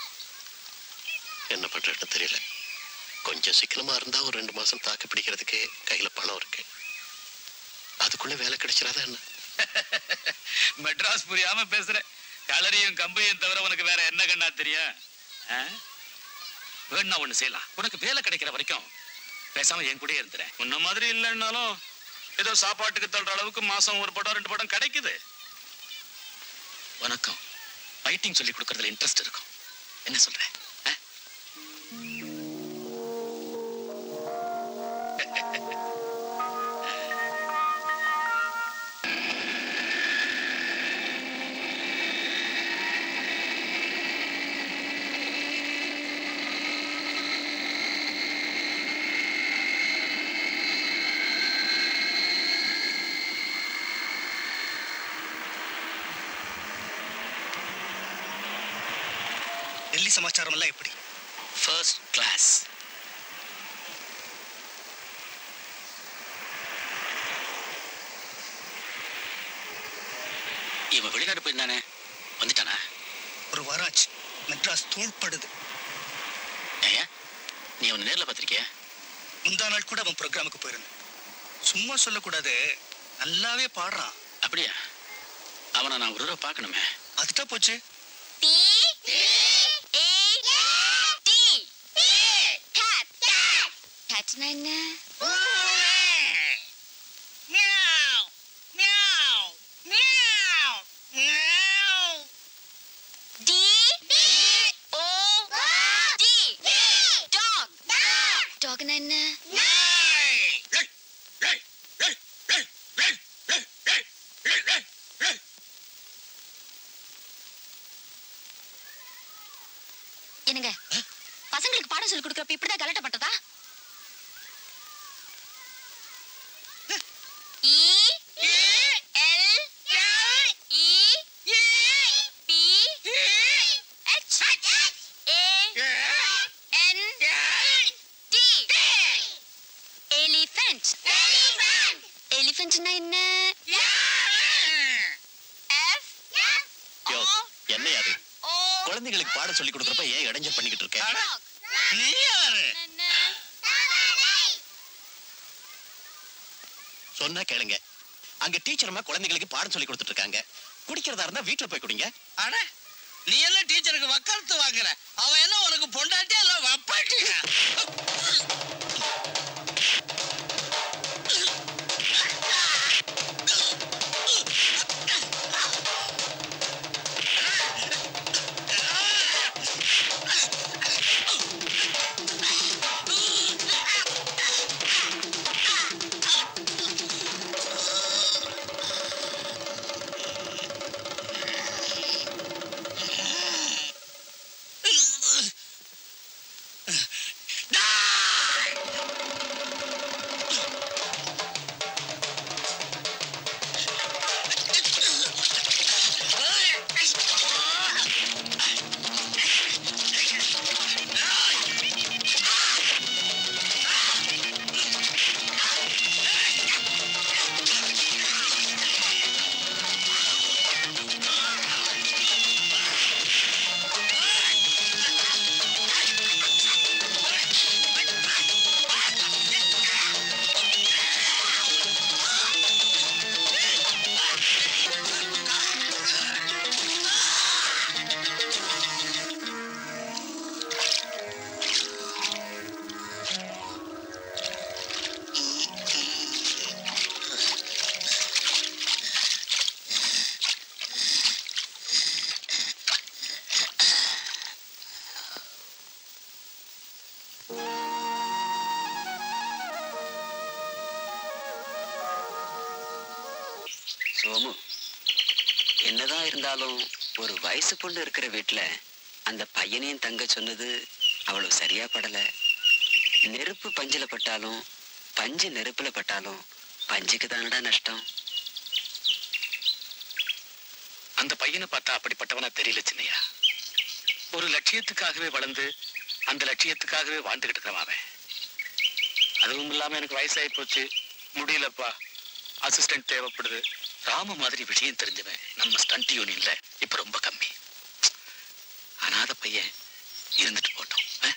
என்ன பண்றேன்னு தெரியல கொஞ்சம் சிக்கனமா இருந்தா ஒரு ரெண்டு மாசம் தாக்கு பிடிக்கிறதுக்கு கையில பணம் இருக்கு அதுக்குள்ள வேலை கிடைச்சிடாதா என்ன மெட்ராஸ் புரியாம பேசுற கலரியும் கம்பையும் தவிர உனக்கு வேற என்ன கண்ணா தெரியும் ஆ? வேணா ஒண்ணு செய்யலாம் உனக்கு வேலை கிடைக்கிற வரைக்கும் பேசாம என் கூடயே இருந்துறேன் உன்ன மாதிரி இல்லைன்னாலும் ஏதோ சாப்பாட்டுக்கு தள்ளுற அளவுக்கு மாசம் ஒரு படம் ரெண்டு படம் கிடைக்குது உனக்கும் ஃபைட்டிங் சொல்லி கொடுக்கறதுல இன்ட்ரெஸ்ட் இருக்கும் என்ன சொல்ற ஆ? டெல்லி சமாச்சாரம் எல்லாம் எப்படி ஃபர்ஸ்ட் கிளாஸ் இவன் வெளிநாடு போயிருந்தானே வந்துட்டானா ஒரு வராஜ் மெட்ராஸ் தூள்படுது ஏயா நீ அவனை நேர்ல பார்த்திருக்கியா முந்தா நாள் கூட அவன் ப்ரோக்ராமுக்கு போயிருந்தேன் சும்மா சொல்லக்கூடாது நல்லாவே பாடுறான் அப்படியா அவனை நான் ஒரு தடவை பார்க்கணுமே அதுதான் போச்சு டீ கேட்னா என்ன டி ஓ டி டாக் டாக்னா என்ன என்னங்க பசங்களுக்கு பாடம் சொல்லி கொடுக்கறப்ப இப்படிதான் கலட்ட பட்டதா E L E P H A N T elephant எலிஃபென்ட்னா என்ன எஃப் யோ என்ன அது குழந்தைகளுக்கு பாடம் சொல்லி கொடுக்கறப்ப ஏன் இடைஞ்சல் பண்ணிக்கிட்டு இருக்க நீ யாரு சொன்னா கேளுங்க அங்க டீச்சர் அம்மா குழந்தைகளுக்கு பாடம் சொல்லி கொடுத்துட்டு இருக்காங்க குடிக்கிறதா இருந்தா வீட்டுல போய் குடிங்க அட நீ எல்லாம் டீச்சருக்கு வக்காலத்து வாங்குற அவன் என்ன உனக்கு பொண்டாட்டி எல்லாம் வப்பாட்டியா சோமு என்னதான் இருந்தாலும் ஒரு வயசு பொண்ணு இருக்கிற வீட்டுல அந்த பையனையும் தங்க சொன்னது அவ்வளவு சரியா படல நெருப்பு பஞ்சுல பட்டாலும் பஞ்சு நெருப்புல பட்டாலும் பஞ்சுக்கு தானடா நஷ்டம் அந்த பையனை பார்த்தா அப்படிப்பட்டவனா தெரியல சின்னையா ஒரு லட்சியத்துக்காகவே வளர்ந்து அந்த லட்சியத்துக்காகவே வாழ்ந்துகிட்டு இருக்கிறவன் அவன் அதுவும் இல்லாம எனக்கு வயசாகி போச்சு முடியலப்பா அசிஸ்டன்ட் தேவைப்படுது ராம மாதிரி விஷயம் தெரிஞ்சவன் நம்ம ஸ்டண்ட் யூனியன்ல இப்ப ரொம்ப கம்மி அனாத பையன் இருந்துட்டு போட்டோம் ஆ?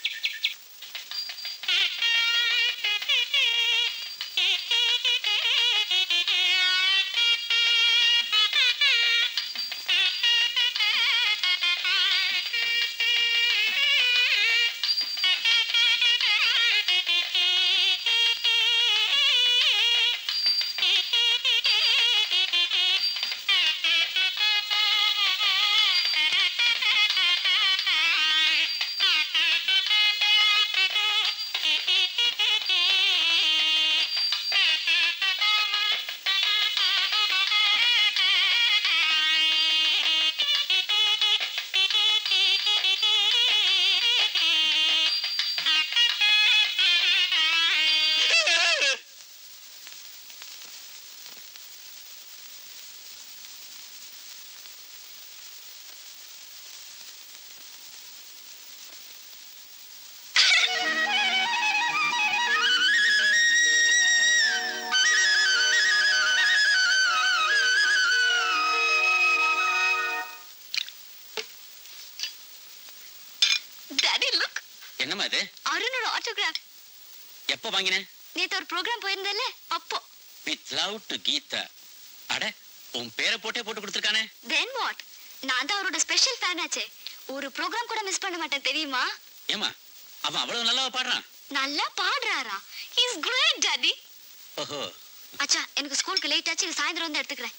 டாடி லுக் என்னம்மா இது அருணோட ஆட்டோகிராஃப் எப்போ வாங்கினேன் நேத்து ஒரு ப்ரோக்ராம் போயிருந்தல அப்போ வித் லவ் டு கீதா அட உன் பேரை போட்டே போட்டு கொடுத்துருக்கானே தென் வாட் நான் தான் அவரோட ஸ்பெஷல் ஃபேன் ஆச்சே ஒரு ப்ரோக்ராம் கூட மிஸ் பண்ண மாட்டேன் தெரியுமா ஏமா அவன் அவ்வளவு நல்லா பாடுறான் நல்லா பாடுறாரா இஸ் கிரேட் டாடி ஓஹோ அச்சா எனக்கு ஸ்கூலுக்கு லேட் ஆச்சு இது சாயந்தரம் வந்து எடுத்துக்கிறேன்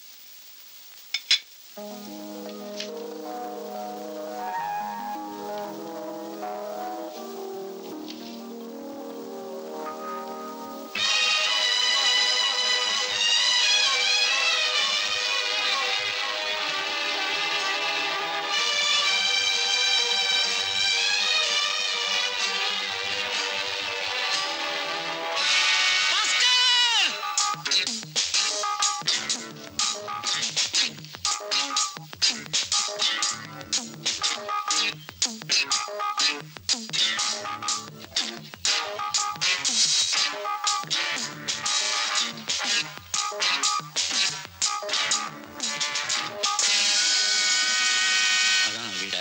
அதான் வீடா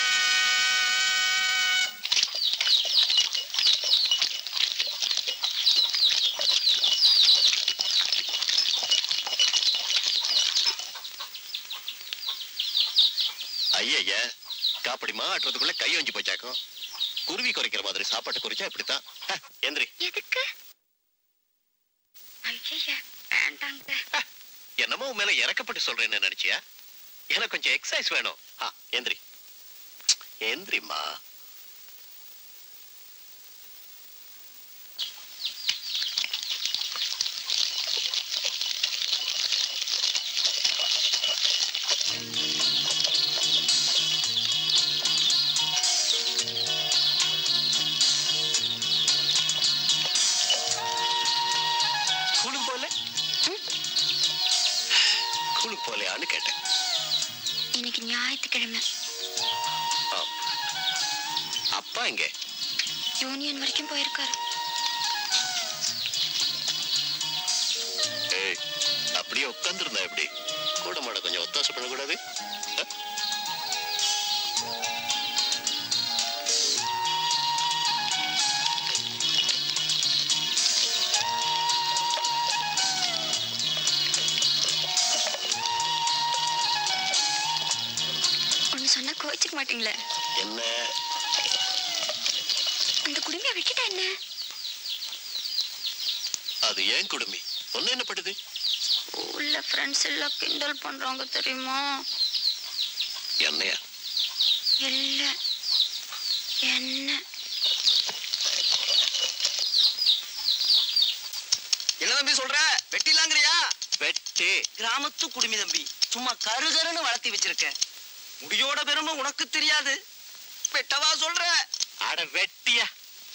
ஐய காப்படி மாட்டுறதுக்குள்ள கை வஞ்சி போச்சாக்கும் குருவி குறைக்கிற மாதிரி சாப்பாட்டு குறிச்சா இப்படித்தான் ஹ, எந்திரி எதுக்கு ஐயா வேண்டாங்க என்னமோ உன் மேல இறக்கப்பட்டு சொல்றேன்னு நினைச்சியா எனக்கு கொஞ்சம் எக்ஸசைஸ் வேணும் ஆ எந்திரி எந்திரிம்மா ஸ்கூலுக்கு போகல ஸ்கூலுக்கு போகலையான்னு கேட்டேன் இன்னைக்கு ஞாயிற்றுக்கிழமை ஆ. அப்பா எங்க யூனியன் வரைக்கும் போயிருக்காரு ஏய் அப்படியே உட்காந்துருந்தா எப்படி கூட மாட கொஞ்சம் ஒத்தாசை பண்ணக்கூடாது ஆ? ஒன்று சொன்னா கோச்சிக்க மாட்டீங்களே என்ன அந்த குடுமையை விட்டுட்டா என்ன அது ஏன் குடுமி ஒன்னு என்ன படுது உள்ள ஃப்ரெண்ட்ஸ் எல்லாம் கிண்டல் பண்றாங்க தெரியுமா என்னையா இல்ல என்ன என்ன தம்பி சொல்ற வெட்டிலாங்கிறியா வெட்டி கிராமத்து குடுமி தம்பி சும்மா கருகருன்னு வளர்த்தி வச்சிருக்க முடியோட பெருமை உனக்கு தெரியாது வெட்டவா சொல்ற அட வெட்டியா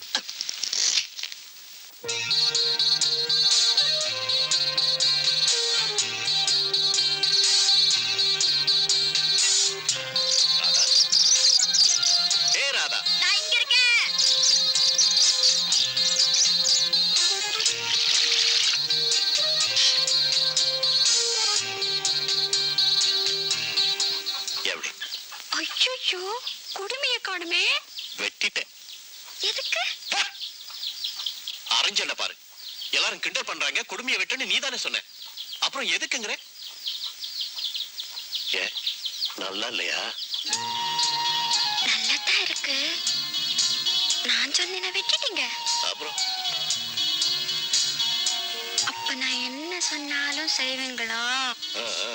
ராதா ஏ ராதா நான் இங்க இருக்கேன் எப்படி ஐயோ குடுமையை காணுமே வெட்டிட்டேன் எதுக்கு அரைஞ்சல பாரு எல்லாரும் கிண்டல் பண்றாங்க குடுமையை வெட்டுன்னு நீ தானே சொன்ன அப்புறம் எதுக்குங்கிற ஏ நல்லா இல்லையா நல்லாதான் இருக்கு நான் சொன்னேன் வெட்டிட்டீங்க அப்புறம் அப்ப நான் என்ன சொன்னாலும் செய்வீங்களா ஆ, ஆ.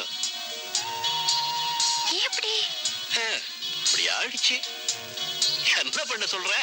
ஏன் அப்படி ஆ, இப்படி ஆயிடுச்சு என்ன பண்ண சொல்ற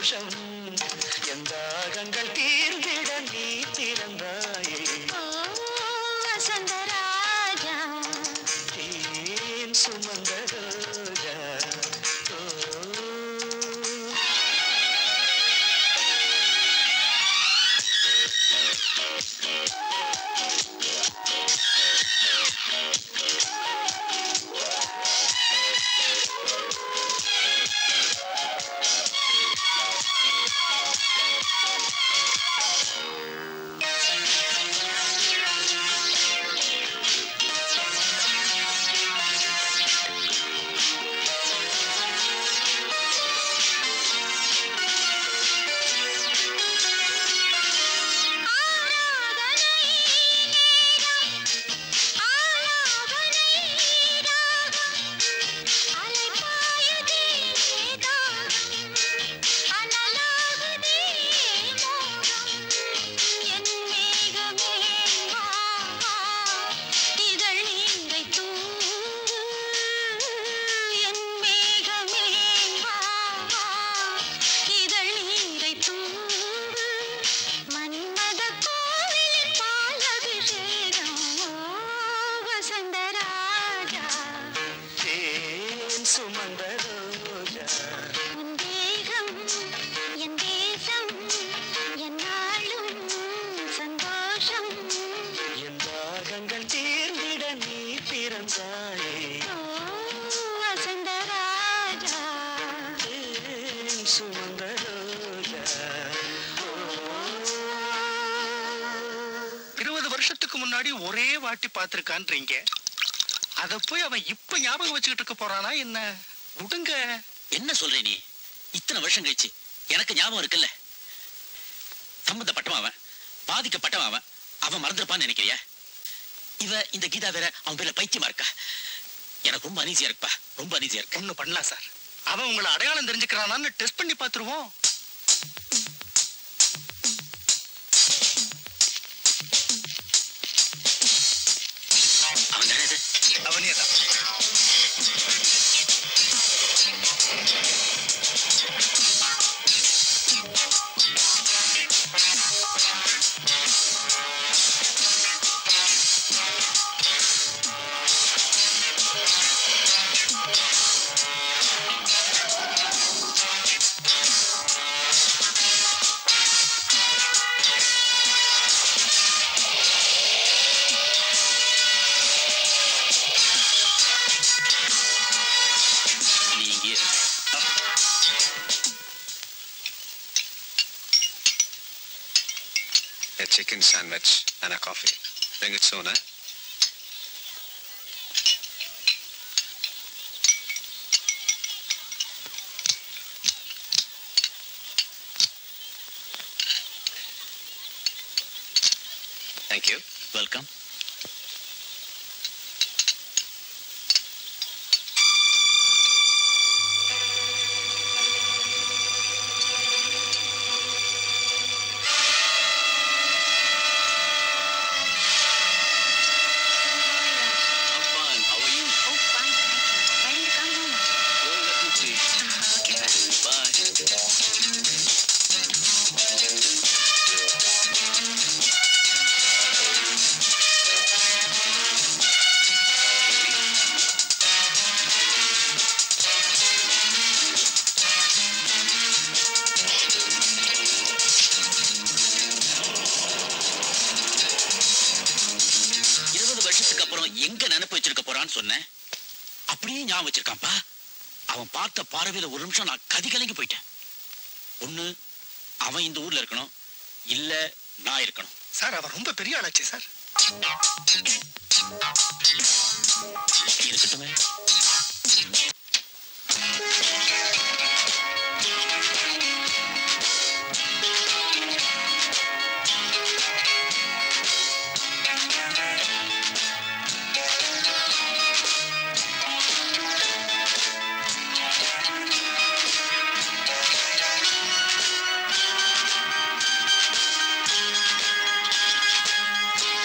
சந்தோஷம் எந்த தாகங்கள் தீர்ந்திட நீ திறந்தாயே வசந்தராஜா தேன் சுமந்த ரோஜா ஓ மன்மத கோவிலின் பால் அபிஷேகம் ஓ வசந்தராஜா தேன் சுமந்த ரோஜா உன் தேகம் என் தேசம் என்னாலும் சந்தோஷம் என் தாகங்கள் தீர்ந்திட நீ பிறந்தாயே ஓ வசந்தராஜா தேன் சுமந்த ரோஜா இருபது வருஷத்துக்கு முன்னாடி ஒரே வாட்டி பார்த்திருக்கான்றீங்க அத போய் அவன் இப்ப ஞாபகம் வச்சுக்கிட்டு இருக்க போறானா என்ன விடுங்க என்ன சொல்ற நீ இத்தனை வருஷம் கழிச்சு எனக்கு ஞாபகம் இருக்குல்ல சம்பந்தப்பட்டவன் அவன் பாதிக்கப்பட்டவன் அவன் அவன் மறந்துருப்பான்னு நினைக்கிறியா இவ இந்த கீதா வேற அவன் பேர்ல பைத்தியமா இருக்கா எனக்கு ரொம்ப அனீசியா இருக்குப்பா ரொம்ப அனீசியா இருக்கு ஒண்ணு பண்ணலாம் சார் அவன் உங்களை அடையாளம் தெரிஞ்சுக்கிறானான்னு டெஸ்ட் பண்ணி பார்த்துருவோம் அவன் தானே இது அவனே தான் நீ இங்கே இரு. A chicken sandwich and a coffee. Bring it soon, eh? Thank you. Welcome I'm fine. How are you? Oh, fine, thank you. Why don't you come home? Oh, let me see. Bye. இருபது வருஷத்துக்கு அப்புறம் எங்க நினைப்பு வச்சிருக்க போறான்னு சொன்னேன் அப்படியே ஞாபகம் வச்சிருக்கான்ப்பா அவன் பார்த்த பார்வையில ஒரு நிமிஷம் நான் கதி கலங்கி போயிட்டேன் ஒண்ணு அவன் இந்த ஊர்ல இருக்கணும் இல்ல நான் இருக்கணும் சார் அவன் ரொம்ப பெரிய ஆளாச்சு சார் இருக்கட்டுமே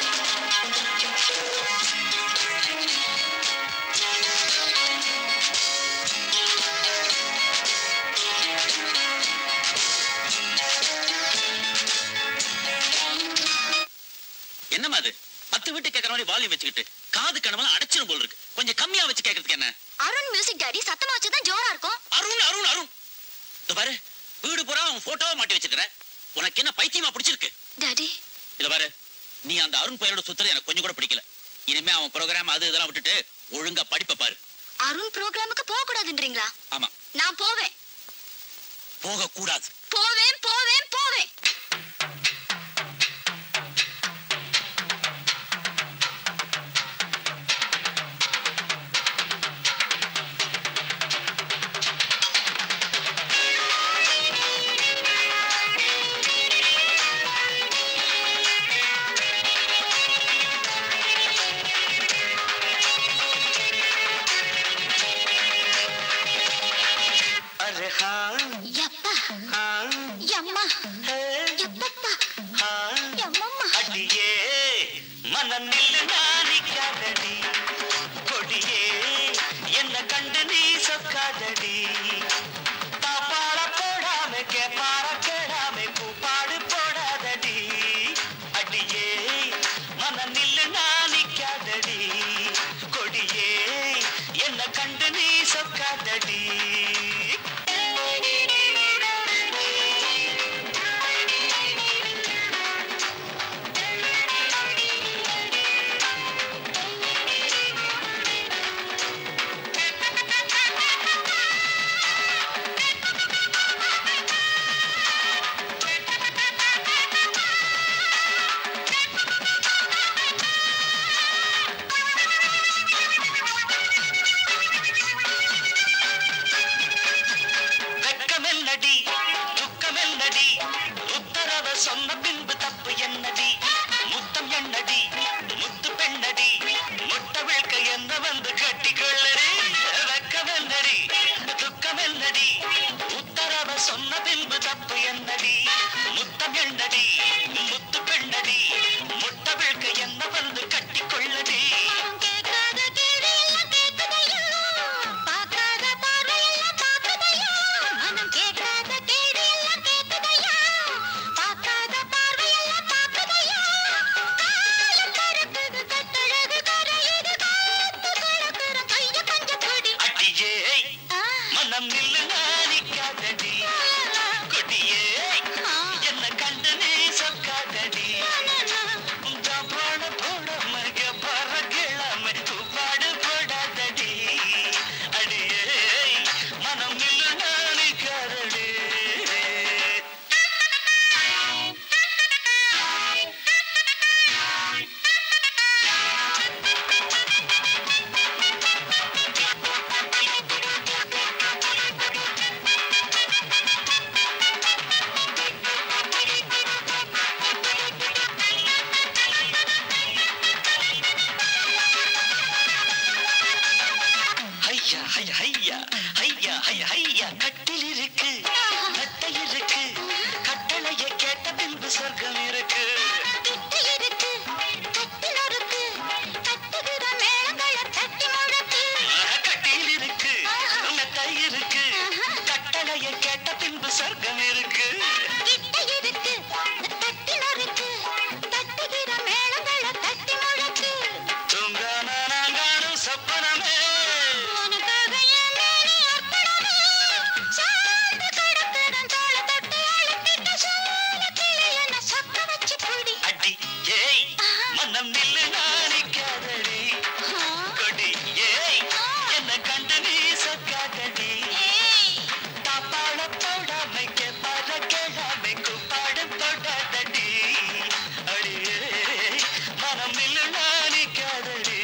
Thank மாதிரி வால்யூம் வச்சுக்கிட்டு காது கனவெல்லாம் அடைச்சிரும் போல் இருக்கு கொஞ்சம் கம்மியா வச்சு கேட்கறதுக்கு என்ன அருண் மியூசிக் டாடி சத்தமா வச்சுதான் ஜோரா இருக்கும் அருண் அருண் அருண் இதோ பாரு வீடு பூரா அவன் போட்டோவை மாட்டி வச்சிருக்கிற உனக்கு என்ன பைத்தியமா பிடிச்சிருக்கு டாடி இத பாரு நீ அந்த அருண் பையனோட சுத்துறது எனக்கு கொஞ்சம் கூட பிடிக்கல இனிமே அவன் ப்ரோக்ராம் அது இதெல்லாம் விட்டுட்டு ஒழுங்கா படிப்பை பாரு அருண் ப்ரோக்ராமுக்கு போக கூடாதுன்றீங்களா ஆமா நான் போவேன் போக கூடாது போவேன் போவேன் போவேன் अरे हाँ யப்பா हाँ யம்மா है யப்பப்பா हाँ யம்மம்மா அடியே மனநில் நாணிக்காதடி கொடியே என்ன கண்டு நீ சொக்காதடி தாப்பாள போடாம கேப்பார கேடாம கூப்பாடு போடாதடி அடியே மனநில் நாணிக்காதடி கொடியே என்ன கண்டு நீ சொக்காதடி வெக்கமெல்லடி துக்கமெல்லடி உத்தரவ சொன்ன பின்பு தப்பு என்னடி முத்தம் என்னடி முத்து பெண்ணடி முட்ட விழ்க்க என்ன வந்து கட்டிக்கொள்ளடி வெக்கமெல்லடி துக்கமெல்லடி உத்தரவ சொன்ன பின்பு தப்பு என்னடி முத்தம் என்னடி முத்து பெண்ணடி முட்ட விழ்க்க என்ன வந்து கட்டிக்கொள்ளடி கேட்காத கேள்வி எல்லாம் கேட்குதையா பார்க்காத பார்வை எல்லாம் பார்க்குதையா மனம் கேட்காத கேள்வி எல்லாம் கேட்குதையா பார்க்காத பார்வை எல்லாம் பார்க்குதையா காலம் கருக்குது கட்டழகு கரையுது காத்து கலக்குற கைய பஞ்ச கொடி அடியே ஆ, மனம் நில்லு நாணிக்காதடி கொடியே என்ன கண்டு நீ சொக்காதடி உந்தம் போட போட மக பறகிழமை பாடு போடாதடி அடியே மனம் நில்லு நாணிக்காதடி ஐயா ஐயா ஐயா ஐயா ஐயா ஐயா கட்டில் இருக்கு கட்டை இருக்கு கட்டளையை கேட்ட பின்பு சொர்க்கம் இருக்கு கிட்ட இருக்கு கட்டில் இருக்கு கட்டுகிற மேளங்களை தட்டி முழக்கு கட்டில் இருக்கு மெத்தை இருக்கு கட்டளையை கேட்ட பின்பு சொர்க்கம் இருக்கு கிட்ட இருக்கு கட்டில் இருக்கு தட்டுகிற மேளங்களை தட்டி முழக்கு தூங்கான நாங்கானும் சொப்பனமே உனக்காக என் மேனி அர்ப்பணமே சார்ந்து கிடக்கிறேன் தோளை தொட்டு அழுத்திட்ட சோல கிளி என்ன சொக்க வச்சு புடி அடி ஏய் மனம் நில்லு நாணிக்காதடி கொடி ஏய் என்ன கண்டு நீ சொக்காதடி தாப்பாள போடாமை கேப்பாட கேளாமை கூப்பாடு போடாதடி அடியே மனம் நில்லு நாணிக்காதடி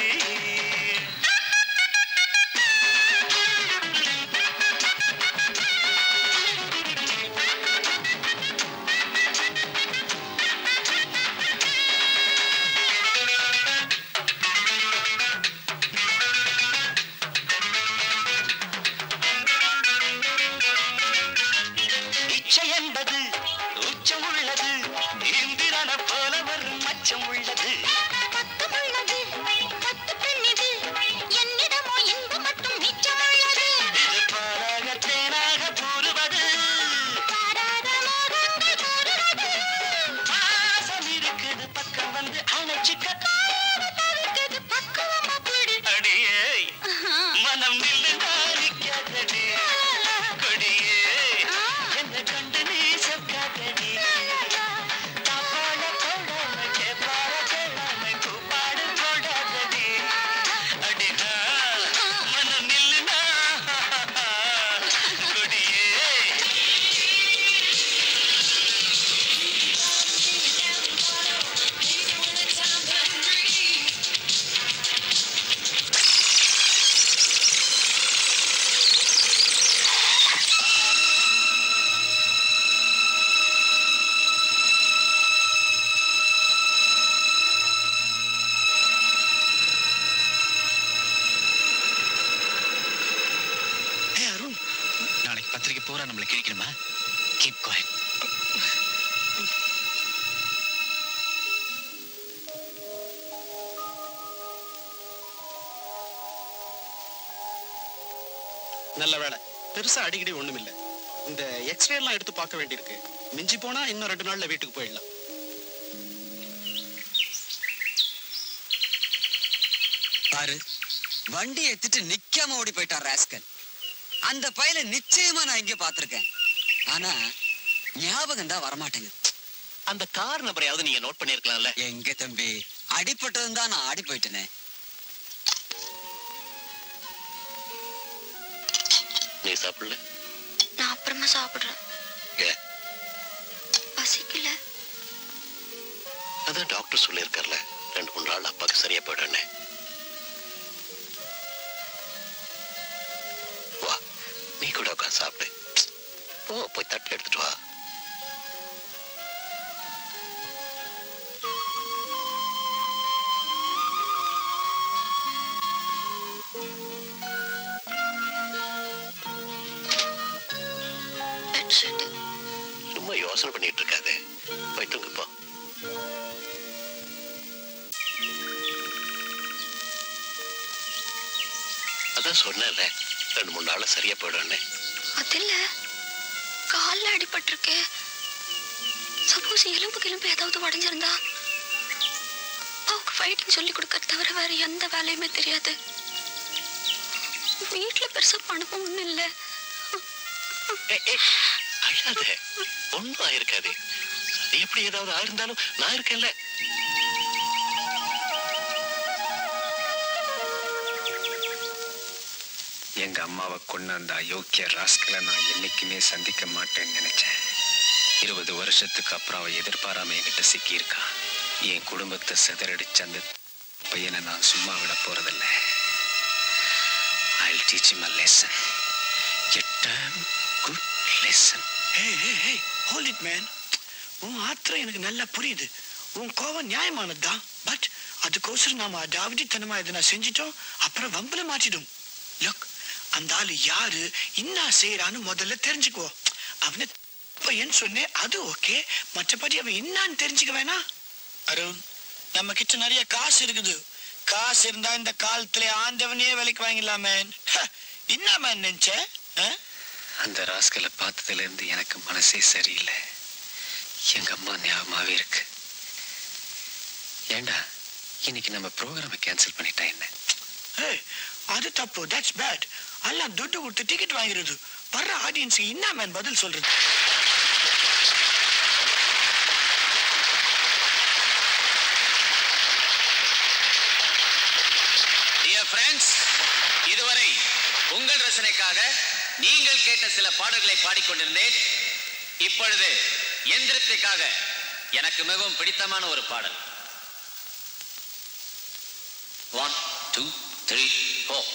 இச்சை என்பது உச்சம் உள்ளது இந்திரன போல வரும் மச்சம் உள்ளது பக்கம் உள்ளது பத்து பெண்ணிது என்னிடமோ இன்பு மட்டும் மிச்சம் உள்ளது இது பாராக தேனாக கூறுவது பாராத மோகங்கள் கூறுவது பாசம் இருக்குது பக்கம் வந்து அணைச்சுக்க பூரா நம்மளை கிழிக்கணுமா கீப் குவாய்ட் நல்ல வேலை பெருசா அடிக்கடி ஒண்ணும் இல்ல இந்த எக்ஸ்ரே எல்லாம் எடுத்து பார்க்க வேண்டியிருக்கு மிஞ்சி போனா இன்னும் ரெண்டு நாள்ல வீட்டுக்கு போயிடலாம் பாரு வண்டி எடுத்துட்டு நிக்காம ஓடி போயிட்டான் ராஸ்கல் அந்த பையல நிச்சயமா நான் இங்க பாத்திருக்கேன் ஆனா ஞாபகம் தான் வரமாட்டேங்குது அந்த கார் நபரையாவது நீங்க நோட் பண்ணிருக்கலாம்ல எங்க தம்பி அடிபட்டதும் தான் நான் ஆடி போயிட்டேனே நீ சாப்பிடல நான் அப்புறமா சாப்பிடுறேன் ஏன்? பசிக்கல அதான் டாக்டர் சொல்லியிருக்கார்ல ரெண்டு மூணு நாள் அப்பாக்கு சரியா போயிடுன்னு வா நீ கூட உட்காந்து சாப்பிடு போ போய் தட்டு எடுத்துட்டு வா பெட்ஷீட் சும்மா யோசனை பண்ணிட்டு இருக்காதே போய் தூங்குப்போ அதான் சொன்னேன்ல ரெண்டு மூணு நாள்ல சரியா போயிடும்னு அது இல்ல கால்ல அடிபட்டிருக்கு சப்போஸ் எலும்பு கிளம்பு ஏதாவது உடஞ்சிருந்தா அவங்க ஃபைட்டிங் சொல்லி கொடுக்க தவிர வேற எந்த வேலையுமே தெரியாது வீட்டுல பெருசா பணமும் ஒண்ணும் இல்ல அழாத ஒண்ணும் ஆயிருக்காது அது எப்படி ஏதாவது ஆயிருந்தாலும் நான் இருக்கேன்ல எங்க அம்மாவை கொண்டு அந்த அயோக்கிய ராஸ்கலை நான் என்னைக்குமே சந்திக்க மாட்டேன்னு நினைச்சேன் இருபது வருஷத்துக்கு அப்புறம் அவ எதிர்பாராம என்கிட்ட சிக்கியிருக்கா என் குடும்பத்தை சிதறடிச்ச அந்த பையனை நான் சும்மா விட போறதில்ல I teach him a lesson a damn good lesson hey hey hey hold it man உன் ஆத்திரம் எனக்கு நல்லா புரியுது உன் கோவம் நியாயமானது தான் பட் அதுக்கோசரம் நாம அடாவடித்தனமா எதனா செஞ்சிட்டோம் அப்புறம் வம்புல மாட்டிடும் லுக் அந்த ஆளு யாரு இன்னா செய்யறான்னு முதல்ல தெரிஞ்சுக்குவோ அவனை பையன் சொன்னேன் அது ஓகே மற்றபடி அவன் என்னான்னு தெரிஞ்சுக்க வேணாம் அருண் நம்ம கிட்ட நிறைய காசு இருக்குது காசு இருந்தா இந்த காலத்துல ஆண்டவனே வேலைக்கு வாங்கிடலாமே என்ன மேன் நினைச்ச ஆ? அந்த ராஸ்கலை பார்த்ததுல இருந்து எனக்கு மனசே சரியில்லை எங்க அம்மா ஞாபகமாவே இருக்கு ஏண்டா இன்னைக்கு நம்ம ப்ரோக்ராமை கேன்சல் பண்ணிட்டா என்ன ஏய், அது தப்பு தட்ஸ் பேட் எல்லாம் துட்டு கொடுத்து டிக்கெட் வாங்கிறது வர்ற ஆடியன்ஸுக்கு என்ன மேன் பதில் சொல்றது டியர் ஃப்ரெண்ட்ஸ் இதுவரை உங்கள் ரசனைக்காக நீங்கள் கேட்ட சில பாடல்களை பாடிக்கொண்டிருந்தேன் இப்பொழுது எந்திரத்திற்காக எனக்கு மிகவும் பிடித்தமான ஒரு பாடல் ஒன் டூ த்ரீ ஃபோர்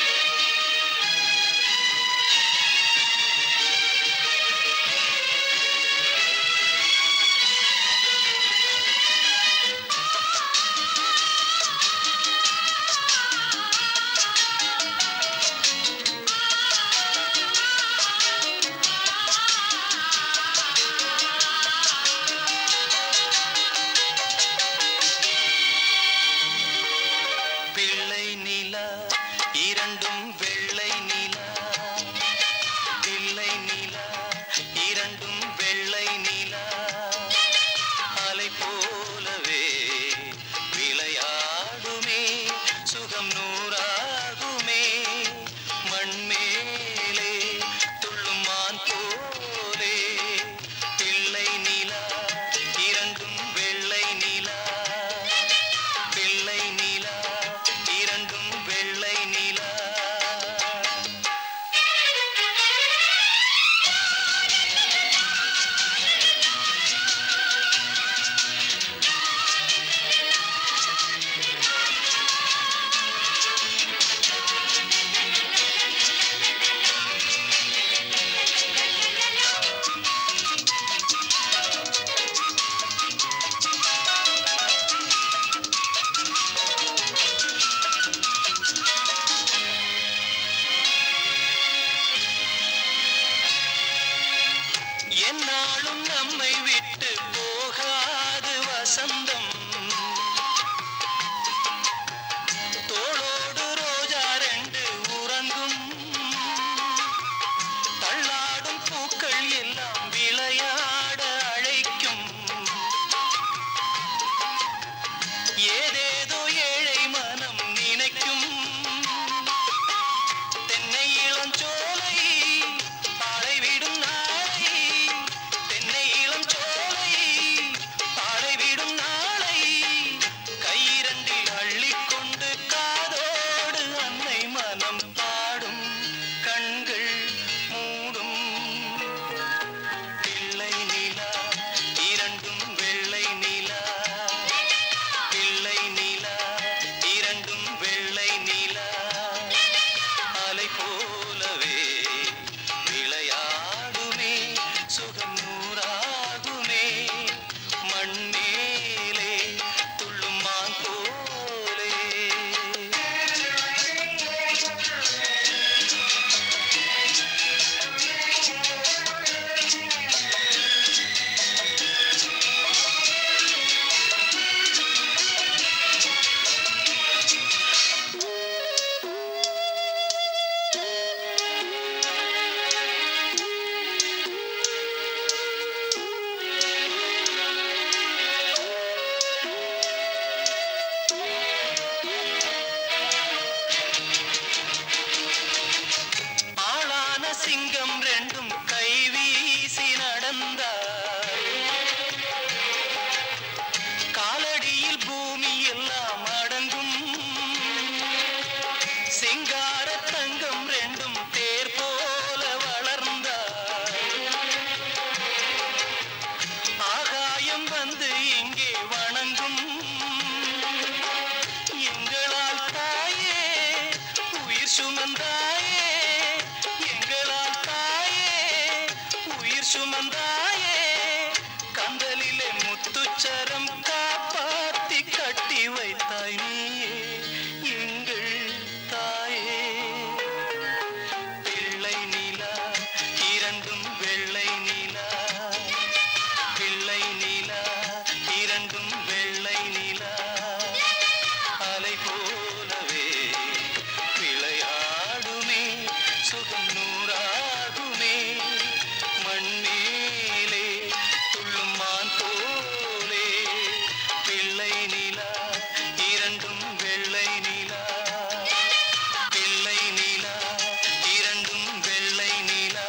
பிள்ளை நிலா இரண்டும் வெள்ளை நிலா பிள்ளை நிலா இரண்டும் வெள்ளை நிலா அலை போலவே விளையாடுமே சுகம் நூறாகுமே மண்மேலே துள்ளும் மான் போலே பிள்ளை நிலா இரண்டும் வெள்ளை நிலா வெள்ளை நிலா இரண்டும் வெள்ளை நிலா உயிர் சுமந்தாயே கந்தலிலே முத்துச்சரம் காப்பாத்தி கட்டி வைத்தாய் நீயே எங்கள் தாயே பிள்ளை நிலா இரண்டும் வெள்ளை நிலா பிள்ளை நிலா இரண்டும் வெள்ளை நிலா அலை போலவே விளையாடுமே சுகம் நூறாகுமே மண்ணேலே துள்ளும் மான் போலே பிள்ளை நிலா இரண்டும் வெள்ளை நிலா பிள்ளை நிலா இரண்டும் வெள்ளை நிலா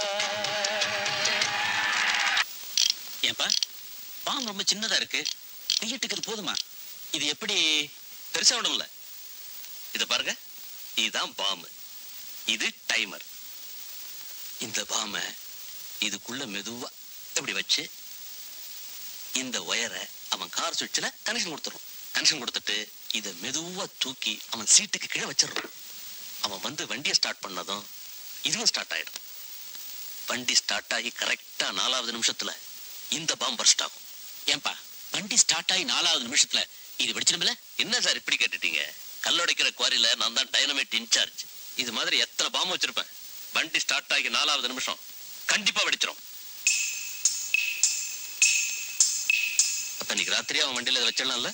ஏன்பா பாம்பு ரொம்ப சின்னதா இருக்கு தீயட்டுக்கு இது போதுமா இது எப்படி பெருசா விடும்ல இத பாருங்க இதுதான் பாம்பு இது டைமர் இந்த பாம இதுக்குள்ள மெதுவா இப்படி வச்சு இந்த ஒயரை அவன் கார் சுவிட்சில் கனெக்ஷன் கொடுத்துரும் கனெக்ஷன் கொடுத்துட்டு இதை மெதுவா தூக்கி அவன் சீட்டுக்கு கீழே வச்சிடறான் அவன் வந்து வண்டியை ஸ்டார்ட் பண்ணதும் இதுவும் ஸ்டார்ட் ஆயிடும் வண்டி ஸ்டார்ட் ஆகி கரெக்டா நாலாவது நிமிஷத்துல இந்த பாம்பு பர்ஸ்ட் ஆகும் ஏன்பா வண்டி ஸ்டார்ட் ஆகி நாலாவது நிமிஷத்துல இது வெடிச்சிடும்ல என்ன சார் இப்படி கேட்டுட்டீங்க கல்லுடைக்கிற குவாரியில நான் தான் டைனமைட் இன்சார்ஜ் இது மாதிரி எத்தனை பாம்பு வச்சிருப்பேன் வண்டி ஸ்டார்ட் ஆகி நாலாவது நிமிஷம் கண்டிப்பா வெடிச்சிரும் அப்ப இன்னைக்கு ராத்திரி அவன் வண்டியில இதை வச்சிடலாம்ல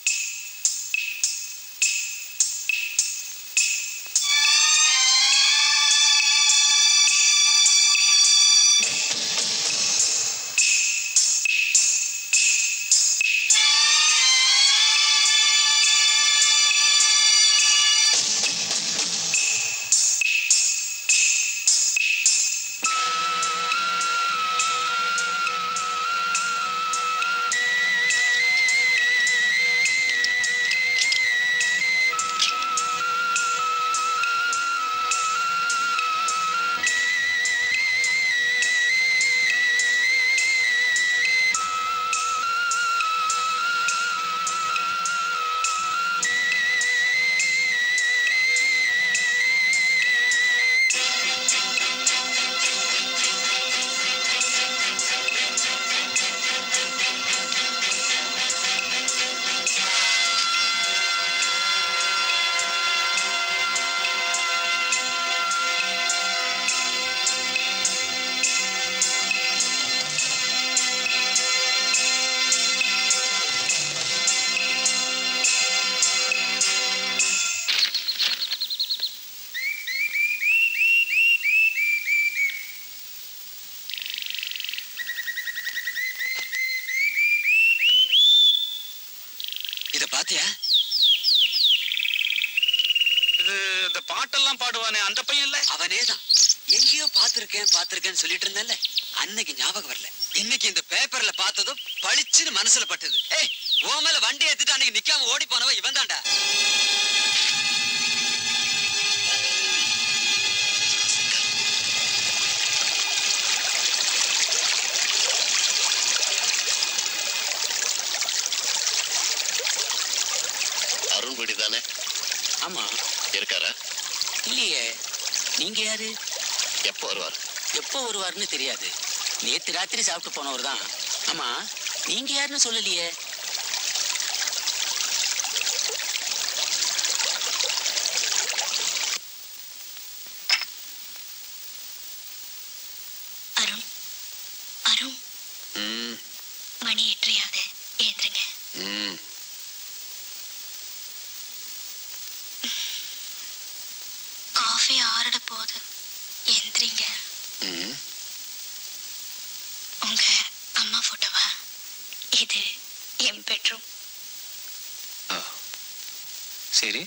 இத பாத்தியா இது இந்த பாட்டெல்லாம் பாடுவானே அந்த பையன் இல்ல அவனேதான் எங்கேயோ பாத்திருக்கேன் பாத்திருக்கேன்னு சொல்லிட்டு இருந்தேன்ல அன்னைக்கு ஞாபகம் வரல இன்னைக்கு இந்த பேப்பர்ல பார்த்ததும் பளிச்சுன்னு மனசுல பட்டது ஏய் உன் மேல வண்டி ஏத்திட்டு அன்னைக்கு நிக்காம ஓடி போனவ இவன் தான்டா அருண் வீடு தானே ஆமா இருக்காரா இல்லையே நீங்க யாரு எப்போ வருவார் எப்போ வருவாருன்னு தெரியாது நேத்து ராத்திரி சாப்பிட்டு போனவர் தான் ஆமா நீங்க யாருன்னு சொல்லலையே அருண் அருண் ம் மணி எட்டரையாவது ஏந்திருங்க ம் காஃபி ஆறிட போகுது எந்திரிங்க ம் உங்க அம்மா போட்டோவா இது என் பெட்ரூம் ஆ சரி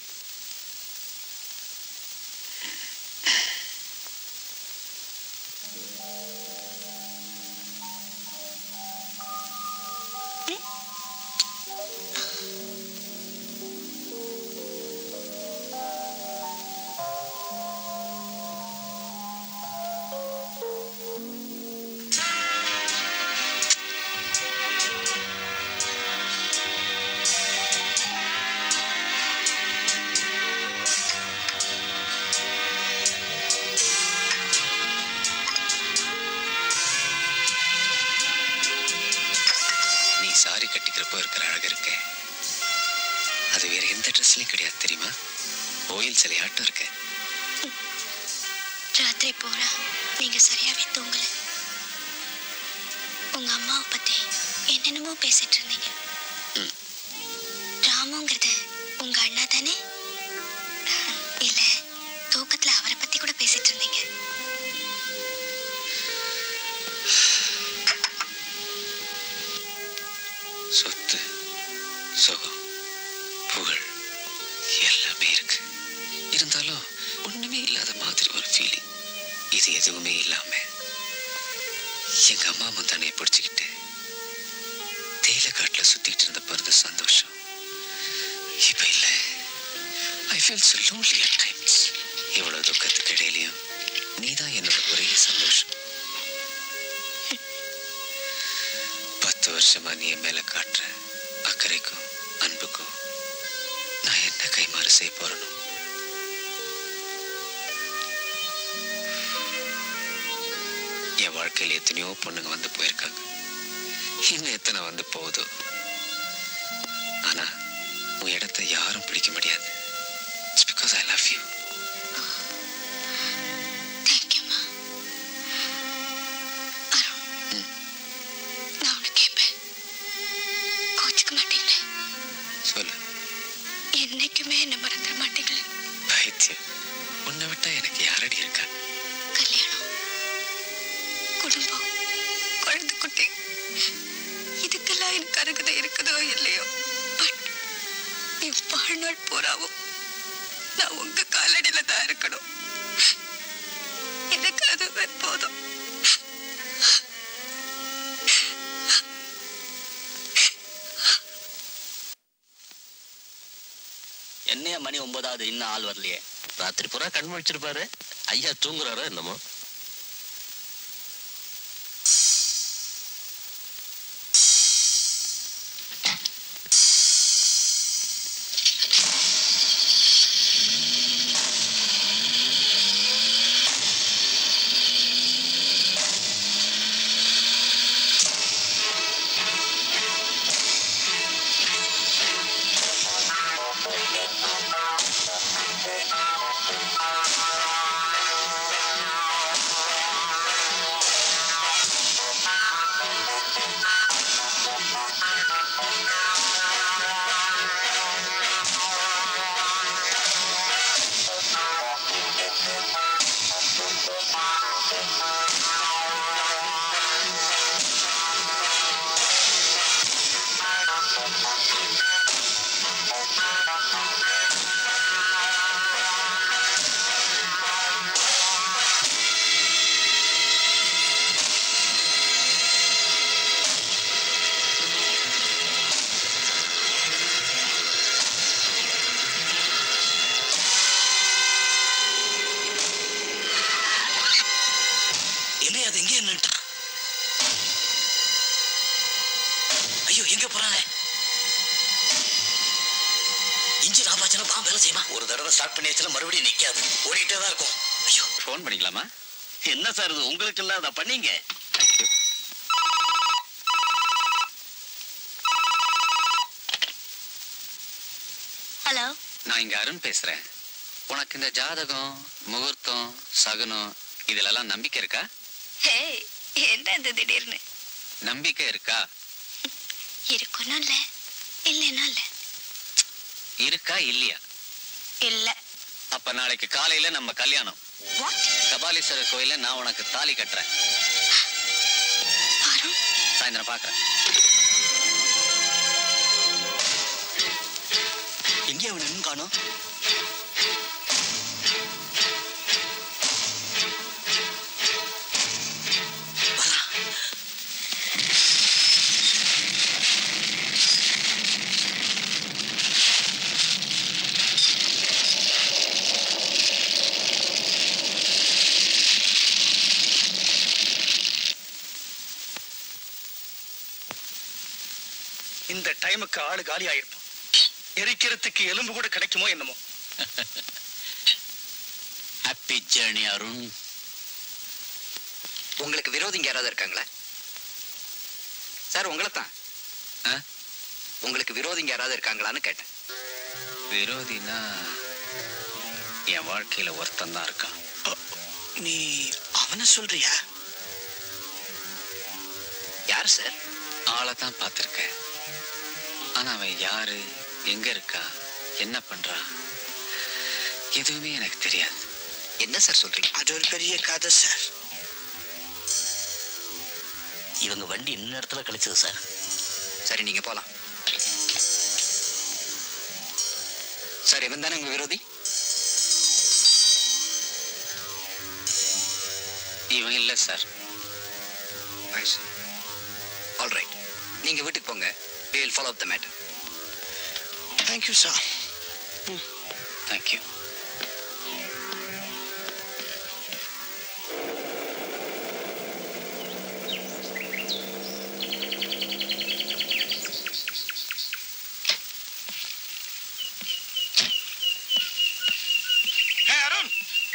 ஆ சாரி கட்டிக்கிறப்போ இருக்கிற அழகு இருக்கே அது வேற எந்த ட்ரெஸ்லயும் கிடையாது தெரியுமா கோயில் சிலையாட்டம் இருக்கு ராத்திரி பூரா நீங்க சரியாவே தூங்கல உங்க அம்மாவை பத்தி என்னென்னமோ பேசிட்டு இருந்தீங்க ராமுங்கிறது உங்க அண்ணா தானே இல்ல தூக்கத்துல அவரை பத்தி கூட பேசிட்டு இருந்தீங்க சொத்து சுகம் புகழ் எல்லாமே இருக்கு இருந்தாலும் ஒண்ணுமே இல்லாத மாதிரி ஒரு ஃபீலிங் இது எதுவுமே இல்லாம எங்க அம்மா முந்தானையை பிடிச்சுக்கிட்டு தேயிலை சுத்திட்டு இருந்தப்ப இருந்த சந்தோஷம் இப்ப இல்ல I feel so lonely at times இவ்வளவு துக்கத்துக்கு இடையிலையும் நீதான் என்னோட ஒரே சந்தோஷம் பத்து வருஷமா நீ என் மேல காட்டுற அக்கறைக்கும் அன்புக்கும் நான் என்ன கைமாறு செய்ய போறணும் என் வாழ்க்கையில் எத்தனையோ பொண்ணுங்க வந்து போயிருக்காங்க இன்னும் எத்தனை வந்து போகுதோ ஆனா உன் இடத்தை யாரும் பிடிக்க முடியாது it's because I love you தேங்க்யூம்மா அருண் நான் ஒன்று கேட்பேன் கோச்சுக்க மாட்டீங்களே சொல்லு என்னைக்குமே என்ன மறந்துட மாட்டீங்களே பைத்தியம் உன்னை விட்டா எனக்கு யாரடி இருக்கா கல்யாணம் குடும்பம் குழந்தை குட்டி இதுக்கெல்லாம் எனக்கு அருகதை இருக்குதோ இல்லையோ பட் என் வாழ்நாள் பூராவும் நான் உங்க காலடியில தான் இருக்கணும் எனக்கு அதுவே போதும் என்னையா மணி ஒன்பதாவது இன்னும் ஆள் வரலையே ராத்திரி பூரா கண் முழிச்சிருப்பாரு ஐயா தூங்குறாரோ என்னமோ இல்லையா அது எங்கே நின்னுட்டான் ஐயோ எங்க போறானே இன்ஜின் ஆபாச்சுன்னா பாம்பு வேலை செய்யுமா ஒரு தடவை ஸ்டார்ட் பண்ணியாச்சுன்னா மறுபடியும் நிக்காது ஓடிட்டே தான் இருக்கும் ஐயோ ஃபோன் பண்ணிக்கலாமா என்ன சார் இது உங்களுக்கு இல்லாத பண்ணீங்க ஹலோ நான் இங்க அருண் பேசுறேன் உனக்கு இந்த ஜாதகம் முகூர்த்தம் சகுனம் இதுலெல்லாம் நம்பிக்கை இருக்கா ஹே என்ன இந்த திடீர்னு நம்பிக்கை இருக்கா இருக்கணும் இல்ல இல்லைன்னா இல்ல இருக்கா இல்லையா இல்ல அப்ப நாளைக்கு காலையில நம்ம கல்யாணம் வாட் கபாலீஸ்வரர் கோயில நான் உனக்கு தாலி கட்டுறேன் அருண் சாயந்தரம் பாக்குறேன் எங்கே அவன் இன்னும் காணோம் இந்த டைமுக்கு ஆளு காலி ஆயிருப்போம் எரிக்கிறதுக்கு எலும்பு கூட கிடைக்குமோ என்னமோ ஹாப்பி ஜேர்னி அருண் உங்களுக்கு விரோதிங்க யாராவது இருக்காங்களா சார் உங்களை தான் உங்களுக்கு விரோதிங்க யாராவது இருக்காங்களான்னு கேட்டேன் விரோதினா என் வாழ்க்கையில ஒருத்தன் தான் இருக்கான் நீ அவனை சொல்றியா யார் சார் ஆளை தான் பார்த்துருக்கேன் ஆனா அவன் யாரு எங்க இருக்கா என்ன பண்றான் எதுவுமே எனக்கு தெரியாது என்ன சார் சொல்றீங்க அது ஒரு பெரிய கதை சார் இவங்க வண்டி இன்ன இடத்துல கிடைச்சது சார் சரி நீங்க போலாம் சார் இவன் தானே உங்க விரோதி இவன் இல்லை சார் ஆல் ரைட் நீங்க வீட்டுக்கு போங்க we will follow up the matter thank you sir thank you hey Arun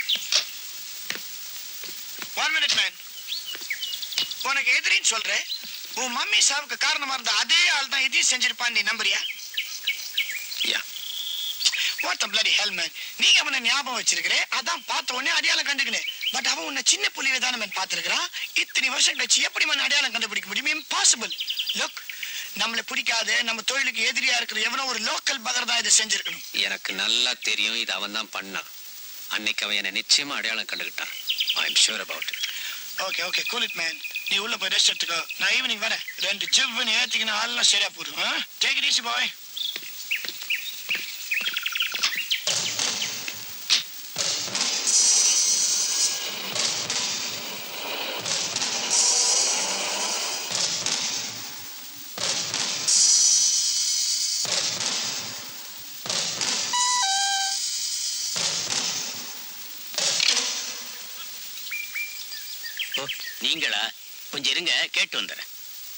one minute man உனக்கு எதிரின்னு சொல்றேன் உன் மம்மி சாவுக்கு காரணமா இருந்த அதே ஆள் தான் இதையும் செஞ்சிருப்பான்னு நீ நம்புறியா What the bloody hell, man? நீங்க அவனை ஞாபகம் வச்சிருக்கிறே அதான் பார்த்த உடனே அடையாளம் கண்டுக்கினேன் பட் அவன் உன்னை சின்ன புள்ளியில தானே மேன் பார்த்திருக்கிறான் இத்தனை வருஷம் கழிச்சு எப்படி man அடையாளம் கண்டுபிடிக்க முடியும் இம்பாசிபிள் லுக் நம்மளை பிடிக்காத நம்ம தொழிலுக்கு எதிரியா இருக்கிற எவனோ ஒரு லோக்கல் பகர் தான் இதை செஞ்சிருக்கணும் எனக்கு நல்லா தெரியும் இது அவன் தான் பண்ணான் அன்னைக்கு அவன் என்னை நிச்சயமா அடையாளம் கண்டுக்கிட்டான் I am sure about it okay okay cool it man நீ உள்ள போய் ரெஸ்ட் எடுத்துக்கோ நான் ஈவினிங் வரேன் ரெண்டு ஜிவ்னு ஏத்திக்கின ஆள்லாம் சரியா போடும் டேக் இட் ஈஸி பாய் ஓ நீங்களா கொஞ்சம் இருங்க கேட்டு வந்துடுறேன்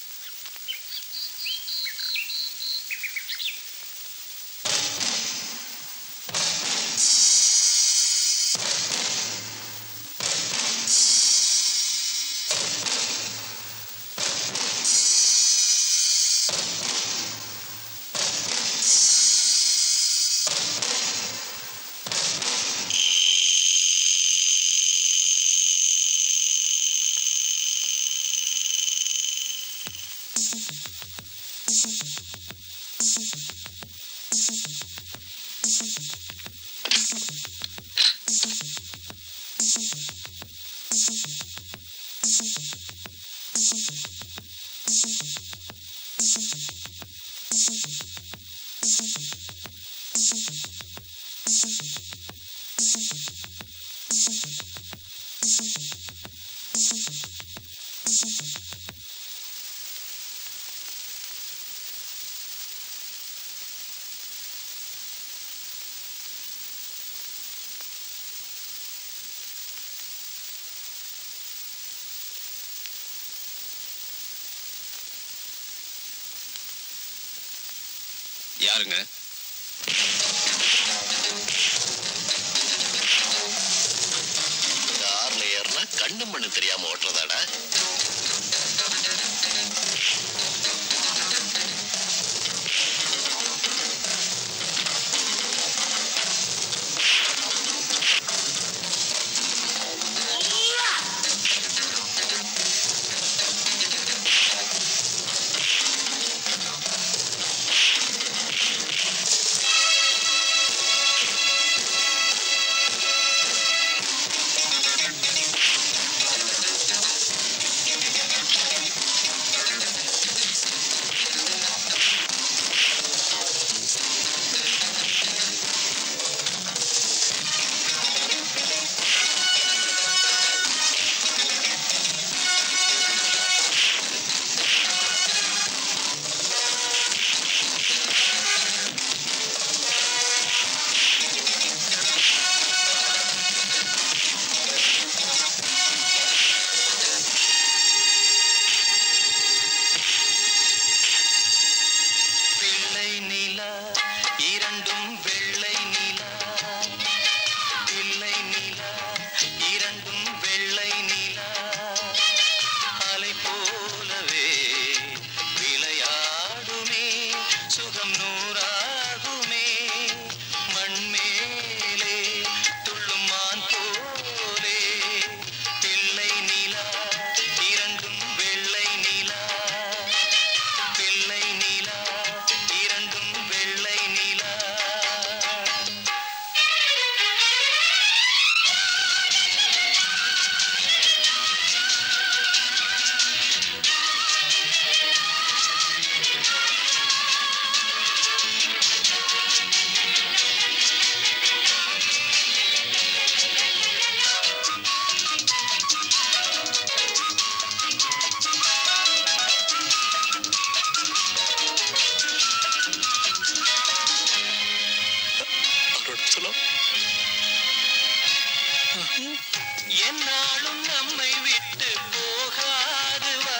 யாருங்க கார்ல ஏறினா கண்ணு மண்ணு தெரியாம ஓட்டுறதாடா Thank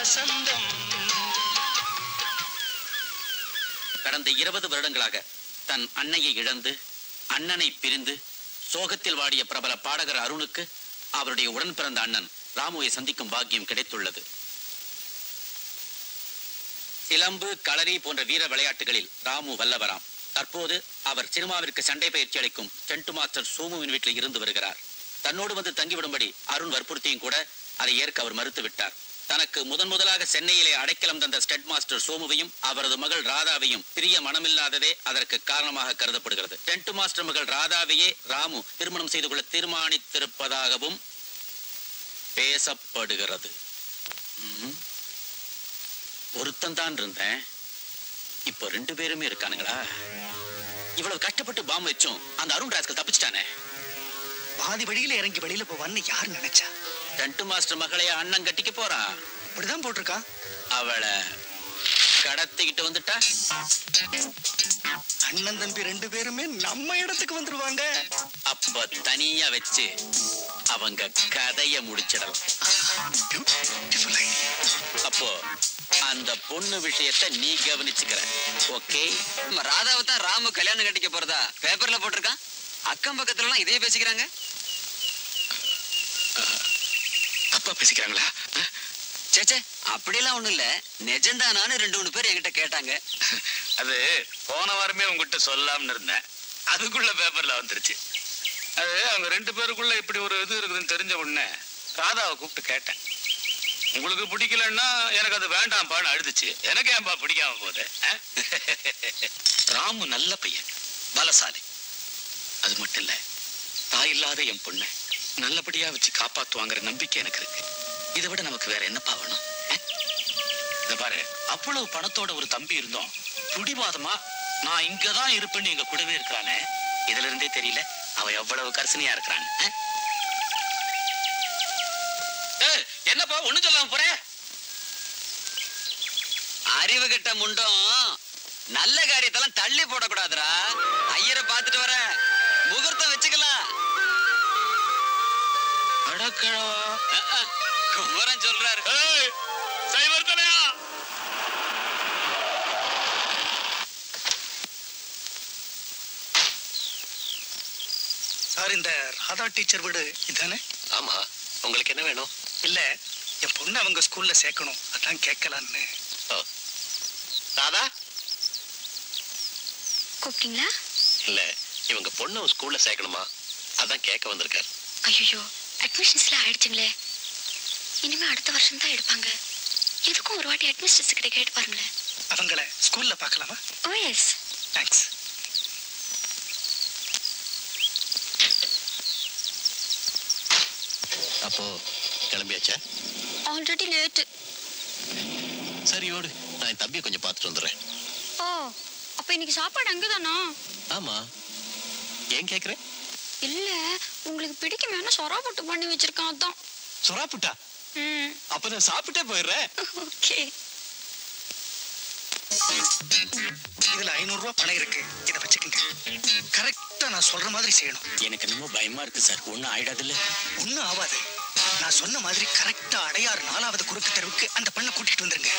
வசந்தம் கடந்த இருபது வருடங்களாக தன் அன்னையை இழந்து அண்ணனை பிரிந்து சோகத்தில் வாடிய பிரபல பாடகர் அருணுக்கு அவருடைய உடன் பிறந்த அண்ணன் ராமுவை சந்திக்கும் பாக்கியம் கிடைத்துள்ளது சிலம்பு களரி போன்ற வீர விளையாட்டுகளில் ராமு வல்லவராம் தற்போது அவர் சினிமாவிற்கு சண்டை பயிற்சி அளிக்கும் ஸ்டென்ட் மாஸ்டர் சோமுவின் வீட்டில் இருந்து வருகிறார் தன்னோடு வந்து தங்கிவிடும்படி அருண் வற்புறுத்தியும் கூட அதை ஏற்க அவர் மறுத்துவிட்டார் தனக்கு முதன் முதலாக சென்னையிலே அடைக்கலம் தந்த ஸ்டெட் மாஸ்டர் சோமுவையும் அவரது மகள் ராதாவையும் பிரிய மனமில்லாததே அதற்கு காரணமாக கருதப்படுகிறது டென்ட் மாஸ்டர் மகள் ராதாவையே ராமு திருமணம் செய்து கொள்ள தீர்மானித்திருப்பதாகவும் பேசப்படுகிறது ம்ம். ஒருத்தன் தான் இருந்தேன் இப்போ ரெண்டு பேருமே இருக்கானுங்களா இவ்வளவு கஷ்டப்பட்டு பாம்பு வச்சும் அந்த அருண் ராஸ்கல் தப்பிச்சிட்டானே பாதி வழியில இறங்கி வெளியில போவான்னு யார் நினைச்சா டென்ட் மாஸ்டர் மகளைய அண்ணன் கட்டிக்க போறான் இப்படிதான் போட்டிருக்கான் அவளை கடத்திக்கிட்டு வந்துட்டா அண்ணன் தம்பி ரெண்டு பேருமே நம்ம இடத்துக்கு வந்துருவாங்க அப்ப தனியா வச்சு அவங்க கதைய முடிச்சிடலாம் அப்போ அந்த பொண்ணு விஷயத்தை நீ கவனிச்சுக்கிற ஓகே நம்ம ராதாவை தான் ராமு கல்யாணம் கட்டிக்க போறதா பேப்பர்ல போட்டிருக்கான் அக்கம் பக்கத்துல எல்லாம் இதே பேசிக்கிறாங்க தப்பா பேசிக்கிறாங்களா சேச்சே அப்படியெல்லாம் ஒண்ணும் இல்ல நிஜம்தானான்னு ரெண்டு மூணு பேர் என்கிட்ட கேட்டாங்க அது போன வாரமே உங்ககிட்ட சொல்லாம்னு இருந்தேன் அதுக்குள்ள பேப்பர்ல வந்துருச்சு அது அவங்க ரெண்டு பேருக்குள்ள இப்படி ஒரு இது இருக்குதுன்னு தெரிஞ்ச உடனே ராதாவை கூப்பிட்டு கேட்டேன் உங்களுக்கு பிடிக்கலன்னா எனக்கு அது வேண்டாம்பான்னு அழுதுச்சு எனக்கு ஏன்பா பிடிக்காம போகுது ஆ? ராமு நல்ல பையன் பலசாலி அது மட்டும் இல்ல தாய் இல்லாத என் பொண்ணை நல்லபடியா வச்சு காப்பாத்துவாங்கிற நம்பிக்கை எனக்கு இருக்கு இதை விட நமக்கு வேற என்னப்பா வேணும் ஆ? இத பாரு அவ்வளவு பணத்தோட ஒரு தம்பி இருந்தோம் புடிவாதமா நான் இங்கதான் இருப்பேன்னு எங்க கூடவே இருக்கிறானே இதுல இருந்தே தெரியல அவன் எவ்வளவு கரிசனையா இருக்கிறான் என்னப்பா ஒண்ணு சொல்லாம போற அறிவு கெட்ட முண்டம் நல்ல காரியத்தெல்லாம் தள்ளி போடக்கூடாதுடா ஐயரை பார்த்துட்டு வர முகூர்த்தம் வச்சுக்கலாம் குமரன் சொல்றாரு சைவர் தலையா சார் இந்த ராதா டீச்சர் வீடு இதானே ஆமா உங்களுக்கு என்ன வேணும் இல்ல என் பொண்ணு அவங்க ஸ்கூல்ல சேர்க்கணும் அதான் கேட்கலான்னு ராதா கூப்பிட்டீங்களா இல்ல இவங்க பொண்ணு ஸ்கூல்ல சேர்க்கணுமா அதான் கேட்க வந்திருக்காரு ஐயோ அட்மிஷன்ஸ்ல ஆயிடுச்சுங்களே இனிமே அடுத்த வருஷம் தான் எடுப்பாங்க எதுக்கும் ஒரு வாட்டி அட்மிஷன்ஸ் கிட்ட கேட்டு பாருங்களேன் அவங்கள ஸ்கூல்ல பார்க்கலாமா ஓ எஸ் தேங்க்ஸ் அப்போ கிளம்பியாச்சா ஆல்ரெடி லேட்டு சரி ஓடு நான் என் தம்பியை கொஞ்சம் பார்த்துட்டு வந்துடுறேன் ஓ அப்ப இன்னைக்கு சாப்பாடு அங்கதானா ஆமா ஏன் கேக்குறேன் இல்ல உங்களுக்கு பிடிக்குமேனு சொரா போட்டு பண்ணி வச்சிருக்கான் அதான் சுறா புட்டா ம் அப்ப நான் சாப்பிட்டே போயிடுறேன் ஓகே இதுல ஐநூறு ரூபாய் பணம் இருக்கு இதை வச்சுக்கோங்க கரெக்டா நான் சொல்ற மாதிரி செய்யணும் எனக்கு என்னமோ பயமா இருக்கு சார் ஒண்ணும் ஆயிடாதுல்ல ஒண்ணும் ஆகாது நான் சொன்ன மாதிரி கரெக்டா அடையாறு நாலாவது குறுக்கு தெருவுக்கு அந்த பெண்ணை கூட்டிட்டு வந்துருங்க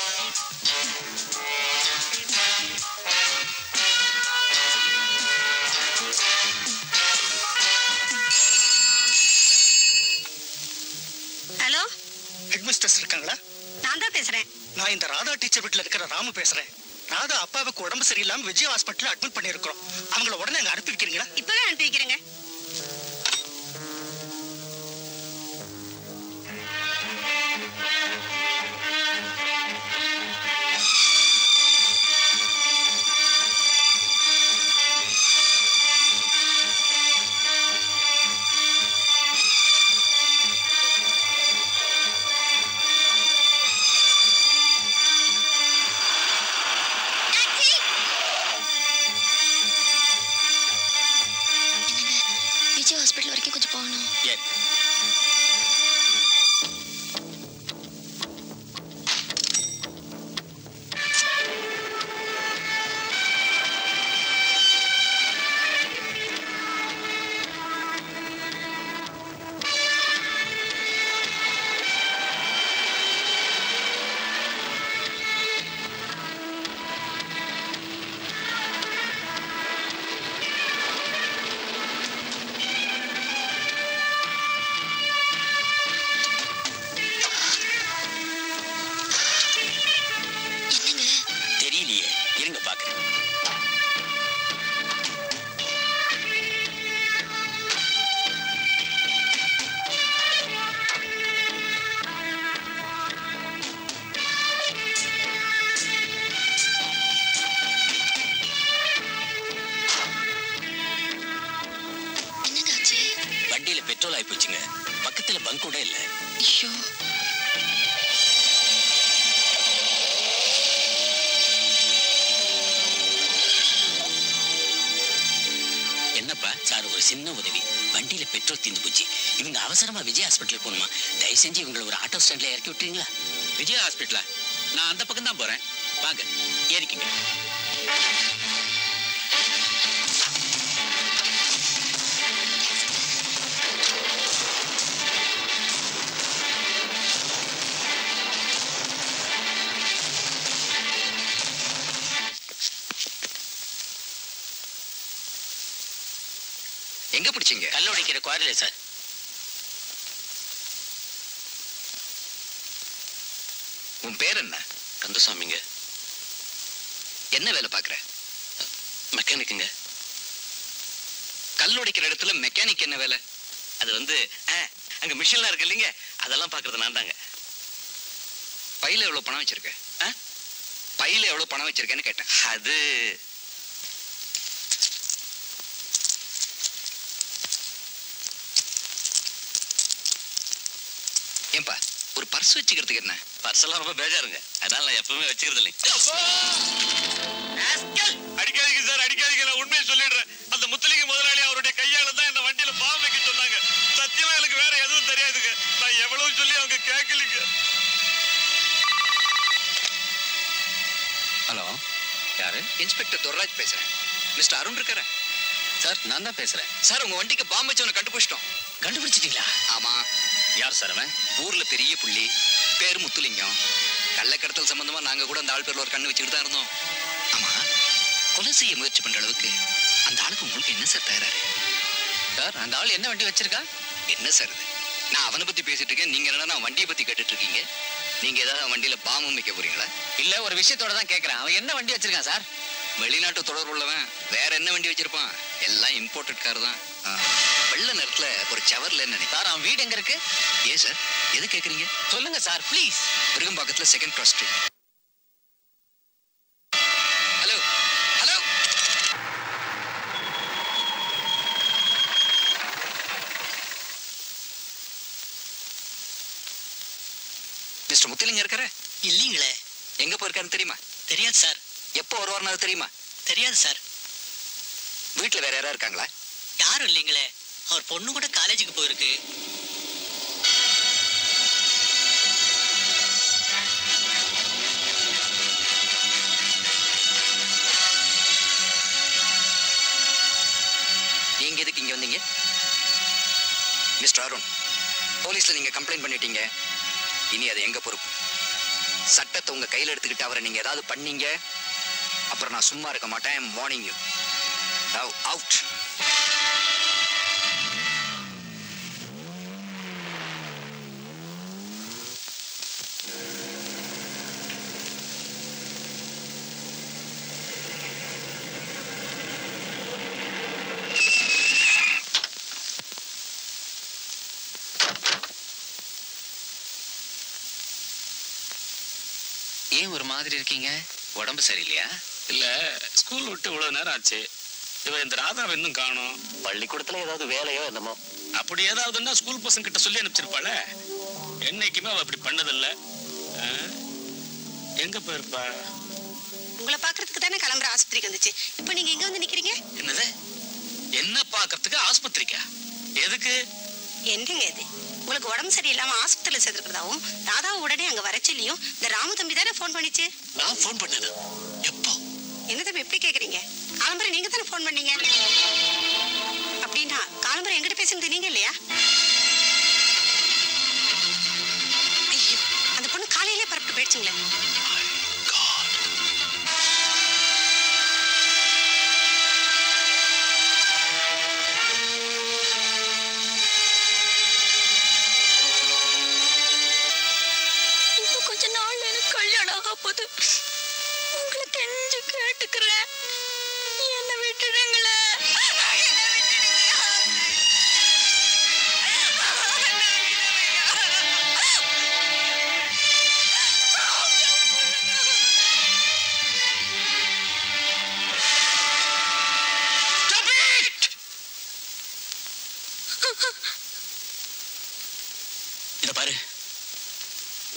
ஹலோ ஹெட் மிஸ்டர்ஸ் இருக்காங்களா நான் தான் பேசுறேன் நான் இந்த ராதா டீச்சர் வீட்டுல இருக்கிற ராமு பேசுறேன் ராதா அப்பாவுக்கு உடம்பு சரியில்லாம விஜய் ஹாஸ்பிட்டல் அட்மிட் பண்ணியிருக்கிறோம் அவங்கள உடனே அங்க அனுப்பி வைக்கிறீங்களா இப்பவே அனுப்பி வைக்கிறேங்க விஜய் ஹாஸ்பிட்டல் வரைக்கும் கொஞ்சம் போகணும் ஏன் ஆயிப்போச்சுங்க பக்கத்துல பங்க் கூட இல்ல ஐயோ என்னப்பா சார் ஒரு சின்ன உதவி வண்டியில பெட்ரோல் தீர்ந்து போச்சு இவங்க அவசரமா விஜய் ஹாஸ்பிட்டல் போகணுமா தயவு செஞ்சு இவங்களை ஒரு ஆட்டோ ஸ்டாண்ட்ல இறக்கி விட்டுறீங்களா விஜய் ஹாஸ்பிட்டலா நான் அந்த பக்கம் தான் போறேன் வாங்க ஏறிக்குங்க எங்க பிடிச்சீங்க கல் உடைக்கிற குவாரில சார் உன் பேர் என்ன கந்தசாமிங்க என்ன வேலை பாக்குற மெக்கானிக்குங்க கல் உடைக்கிற இடத்துல மெக்கானிக் என்ன வேலை அது வந்து ஆ, அங்க மிஷின்லாம் இருக்கு இல்லைங்க அதெல்லாம் பாக்குறது நான் தாங்க பையில எவ்வளவு பணம் வச்சிருக்க ஆ? பையில எவ்வளவு பணம் வச்சிருக்கேன்னு கேட்டேன் அது ஏன்பா ஒரு பர்ஸ் வச்சுக்கிறதுக்கு என்ன பர்ஸ் எல்லாம் ரொம்ப பேஜாருங்க அதனால நான் எப்பவுமே வச்சுக்கிறது இல்லைங்க அடிக்காதீங்க சார் அடிக்காதீங்க நான் உண்மையை சொல்லிடுறேன் அந்த முத்தலிங்க முதலாளி அவருடைய கையால தான் இந்த வண்டியில பாவம் வைக்க சொன்னாங்க சத்தியமா எனக்கு வேற எதுவும் தெரியாதுங்க நான் எவ்வளவு சொல்லி அவங்க கேட்கலீங்க ஹலோ யாரு இன்ஸ்பெக்டர் துர்ராஜ் பேசுறேன் மிஸ்டர் அருண் இருக்கார சார் நான் தான் பேசுறேன் சார் உங்க வண்டிக்கு பாம்பு வச்சவனை கண்டுபிடிச்சிட்டோம் கண்டுபிடிச்சிட்டீங்களா ஆமா யார் சார் அவன் ஊர்ல பெரிய புள்ளி பேர் முத்துலிங்கம் கள்ளக்கடத்தல் சம்பந்தமா நாங்க கூட அந்த ஆள் பேர்ல ஒரு கண்ணு வச்சுக்கிட்டு தான் இருந்தோம் ஆமா கொலை செய்ய முயற்சி பண்ற அளவுக்கு அந்த ஆளுக்கு உங்களுக்கு என்ன சார் தயாராரு சார் அந்த ஆள் என்ன வண்டி வச்சிருக்கா என்ன சார் இது நான் அவனை பத்தி பேசிட்டு இருக்கேன் நீங்க என்னன்னா நான் வண்டியை பத்தி கேட்டுட்டு இருக்கீங்க நீங்க ஏதாவது அவன் வண்டியில பாம்பு வைக்க போறீங்களா இல்ல ஒரு விஷயத்தோட தான் கேக்குறேன் அவன் என்ன வண்டி வச்சிருக்கான் சார் வெளிநாட்டு தொடர்பு உள்ளவன் வேற என்ன வண்டி வச்சிருப்பான் எல்லாம் இம்போர்ட்டட் கார் தான் ஆ, வெள்ளை நேரத்துல ஒரு செவர்ல நினைக்கிறேன் சார் அவன் வீடு எங்க இருக்கு ஏன் சார் எது கேக்குறீங்க சொல்லுங்க சார் ப்ளீஸ் விருகம்பாக்கத்துல second cross street hello hello mister Muthulinga இருக்காரு இல்லீங்களே எங்க போயிருக்காருன்னு தெரியுமா தெரியாது சார் எப்போ வருவார்னு அது தெரியுமா தெரியாது சார் வீட்டுல வேற யாரா இருக்காங்களா யாரும் இல்லைங்களே அவர் பொண்ணு கூட காலேஜுக்கு போயிருக்கு நீங்க எதுக்கு இங்க வந்தீங்க மிஸ்டர் அருண் போலீஸ்ல நீங்க கம்ப்ளைண்ட் பண்ணிட்டீங்க இனி அது எங்க பொறுப்பு சட்டத்தை உங்க கையில எடுத்துக்கிட்டு அவரை நீங்க ஏதாவது பண்ணீங்க அப்புறம் நான் சும்மா இருக்க மாட்டேன் வார்னிங் யூ அவுட் ஏன் ஒரு மாதிரி இருக்கீங்க உடம்பு சரியில்லையா இல்ல ஸ்கூல் விட்டு இவ்வளவு நேரம் ஆச்சு இவ இந்த ராதாவை இன்னும் காணோம் பள்ளிக்கூடத்துல ஏதாவது வேலையோ என்னமோ அப்படி ஏதாவதுன்னா ஸ்கூல் பசங்க கிட்ட சொல்லி அனுப்பிச்சிருப்பாள என்னைக்குமே அவ அப்படி பண்ணதில்ல ஆ? எங்க போயிருப்பா உங்களை பாக்குறதுக்கு தானே கிளம்புற ஆஸ்பத்திரிக்கு வந்துச்சு இப்போ நீங்க எங்க வந்து நிக்கிறீங்க என்னது என்ன பாக்குறதுக்கு ஆஸ்பத்திரிக்கா எதுக்கு என்னங்க இது உங்களுக்கு உடம்பு சரியில்லாம ஆஸ்பத்திரியில சேர்த்துருக்கிறதாவும் ராதாவை உடனே அங்க வர சொல்லியும் இந்த ராமு தம்பி தானே ஃபோன் பண்ணிச்சு நான் ஃபோன் பண்ணது எப்போ என்ன தம்பி எப்படி கேக்குறீங்க காலம்பரம் நீங்க தானே ஃபோன் பண்ணீங்க அப்படின்னா காலம்பரம் எங்கிட்ட பேசுனது நீங்க இல்லையா ஐயோ அந்த பொண்ணு காலையிலே பரப்பிட்டு போயிடுச்சுங்களே இன்னும் கொஞ்ச நாள்ல எனக்கு கல்யாணம் ஆக போகுது உங்களை கெஞ்சு கேட்டுக்கிறேன் என்ன விட்டுடுங்களேன் என்னை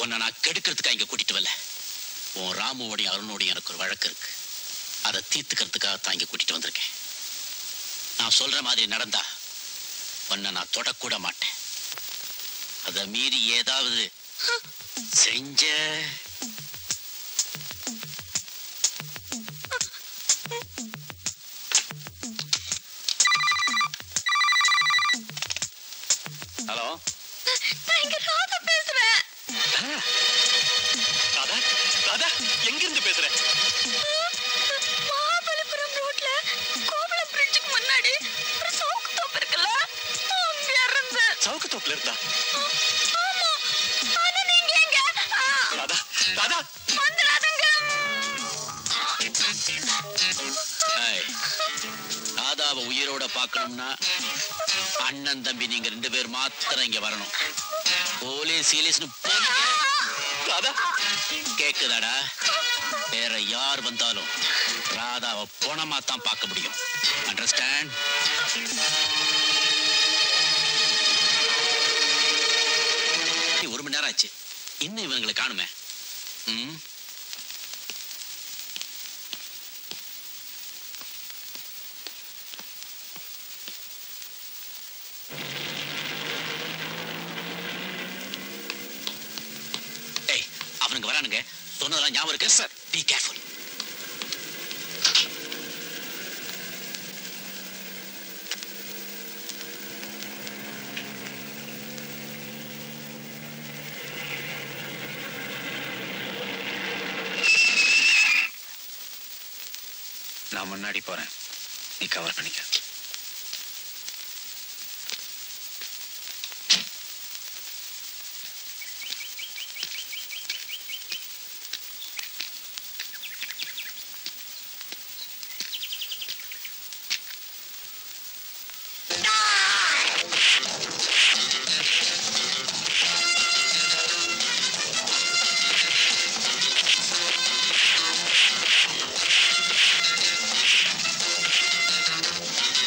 உன்னை நான் கெடுக்கிறதுக்காக இங்க கூட்டிட்டு வரல உன் ராமுவோடையும் அருணோடையும் எனக்கு ஒரு வழக்கு இருக்கு அதை தீர்த்துக்கிறதுக்காக தான் இங்க கூட்டிட்டு வந்திருக்கேன் நான் சொல்ற மாதிரி நடந்தா உன்னை நான் தொடக்கூட மாட்டேன் அதை மீறி ஏதாவது செஞ்ச ஹலோ நான் இங்க ராதா பேசுறேன் ராதா ராதா எங்க இருந்து பேசுற மகாபலிபுரம் ரோட்ல கோவளம் பிரிட்ஜுக்கு முன்னாடி ஒரு சவுக்கு தோப்பு இருக்குல்ல அங்க இருந்து சவுக்கு தோப்புல இருந்தா ஆமா ஆனா நீங்க எங்க ஆ, ராதா ராதா வந்துடாதங்க ஏய், ராதாவை உயிரோட பார்க்கணும்னா அண்ணன் தம்பி நீங்க ரெண்டு பேர் மாத்திரம் இங்க வரணும் போலீஸ் சீலீஸ்னு ராதா கேக்குதாடா வேற யார் வந்தாலும் ராதாவை போனமா தான் பார்க்க முடியும் அண்டர்ஸ்டாண்ட் ஒரு மணி நேரம் ஆச்சு இன்னும் இவங்களை காணுமே ம் ஏய் அவனுங்க வரானுங்க சொன்னதெல்லாம் ஞாபகம் இருக்கு சார் பி கேர்ஃபுல் நான் முன்னாடி போறேன் நீ கவர் பண்ணிக்க ஆ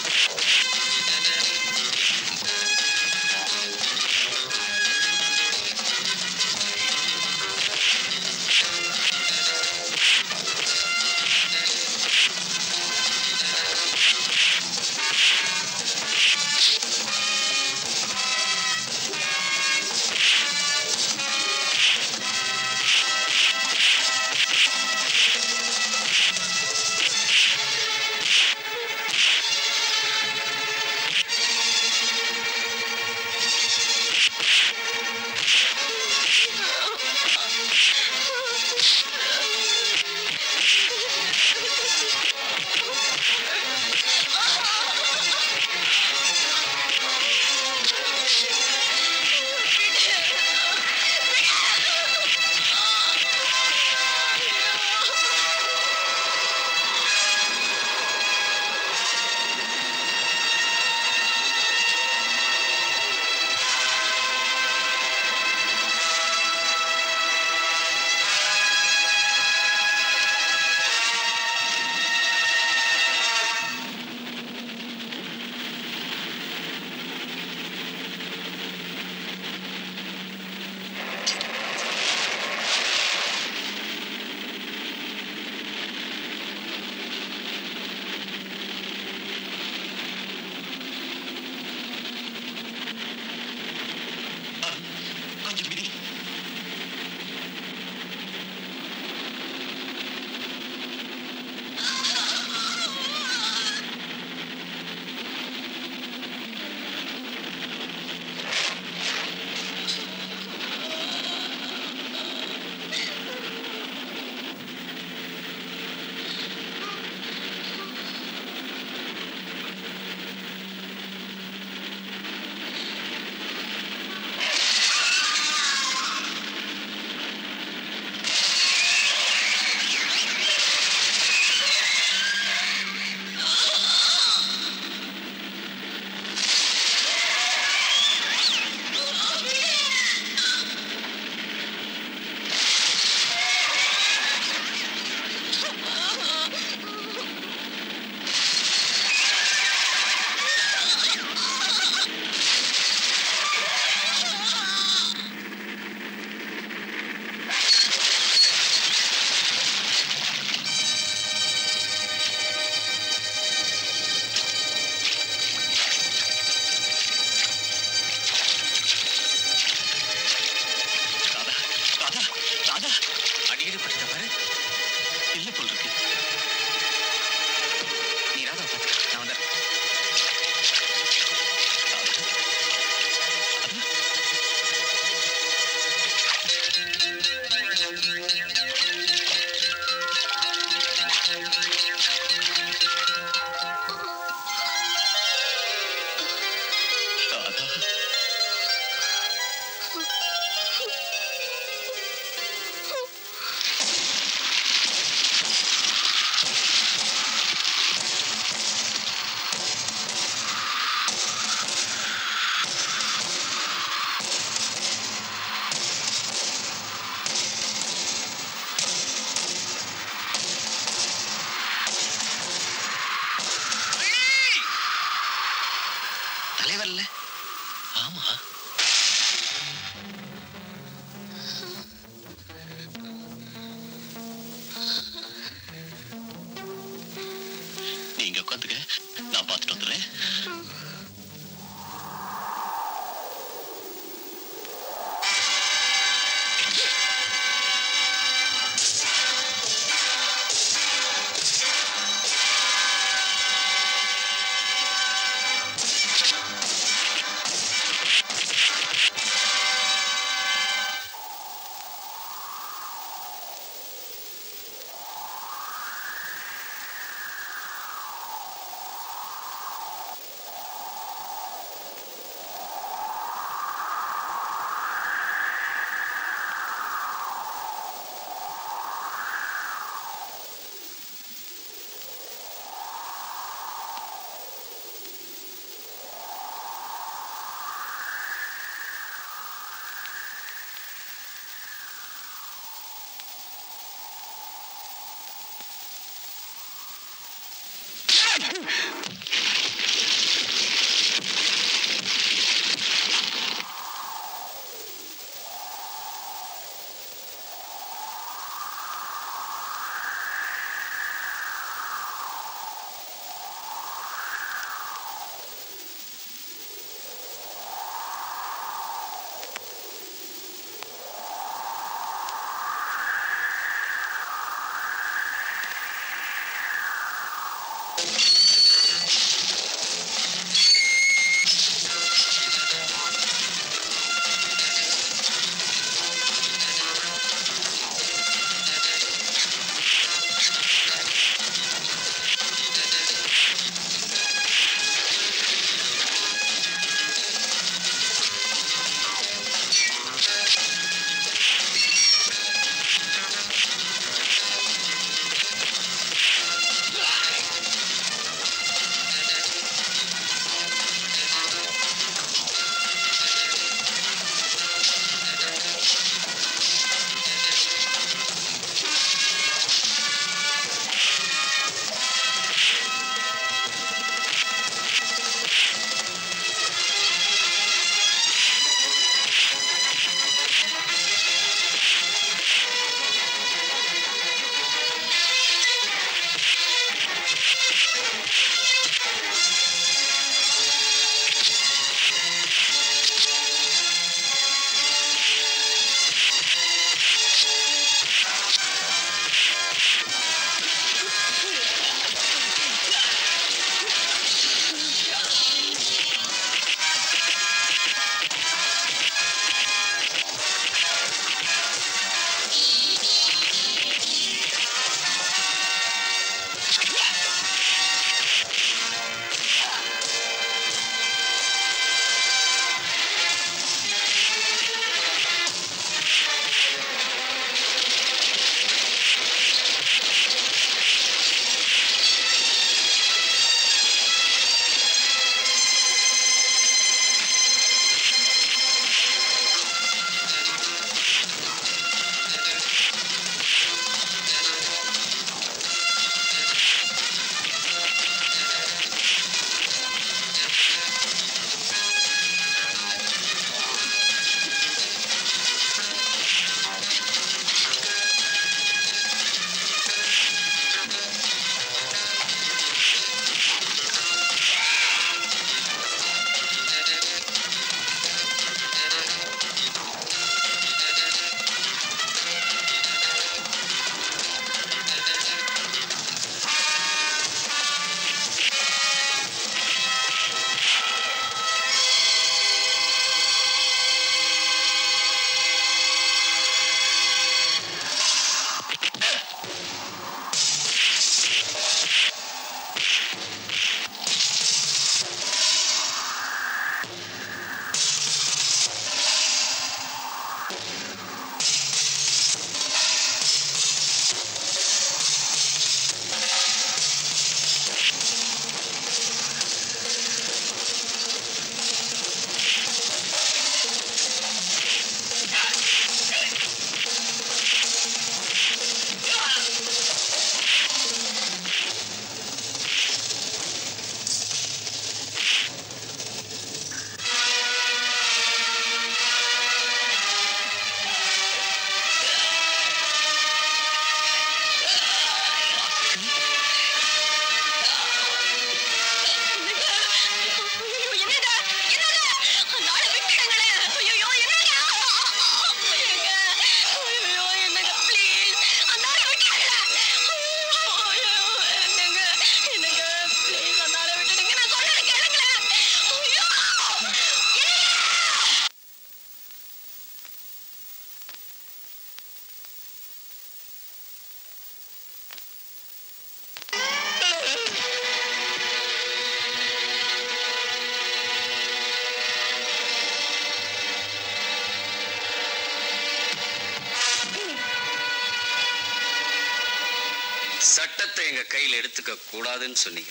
சட்டத்தை எங்க கையில் எடுத்துக்க கூடாதுன்னு சொன்னீங்க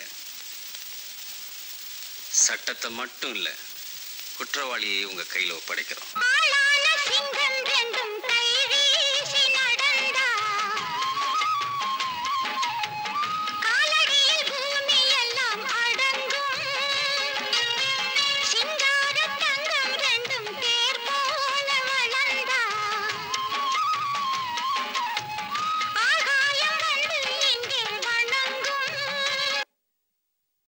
சட்டத்தை மட்டும் இல்ல குற்றவாளியை உங்க கையில ஒப்படைக்கிறோம் ஆளான சிங்கம்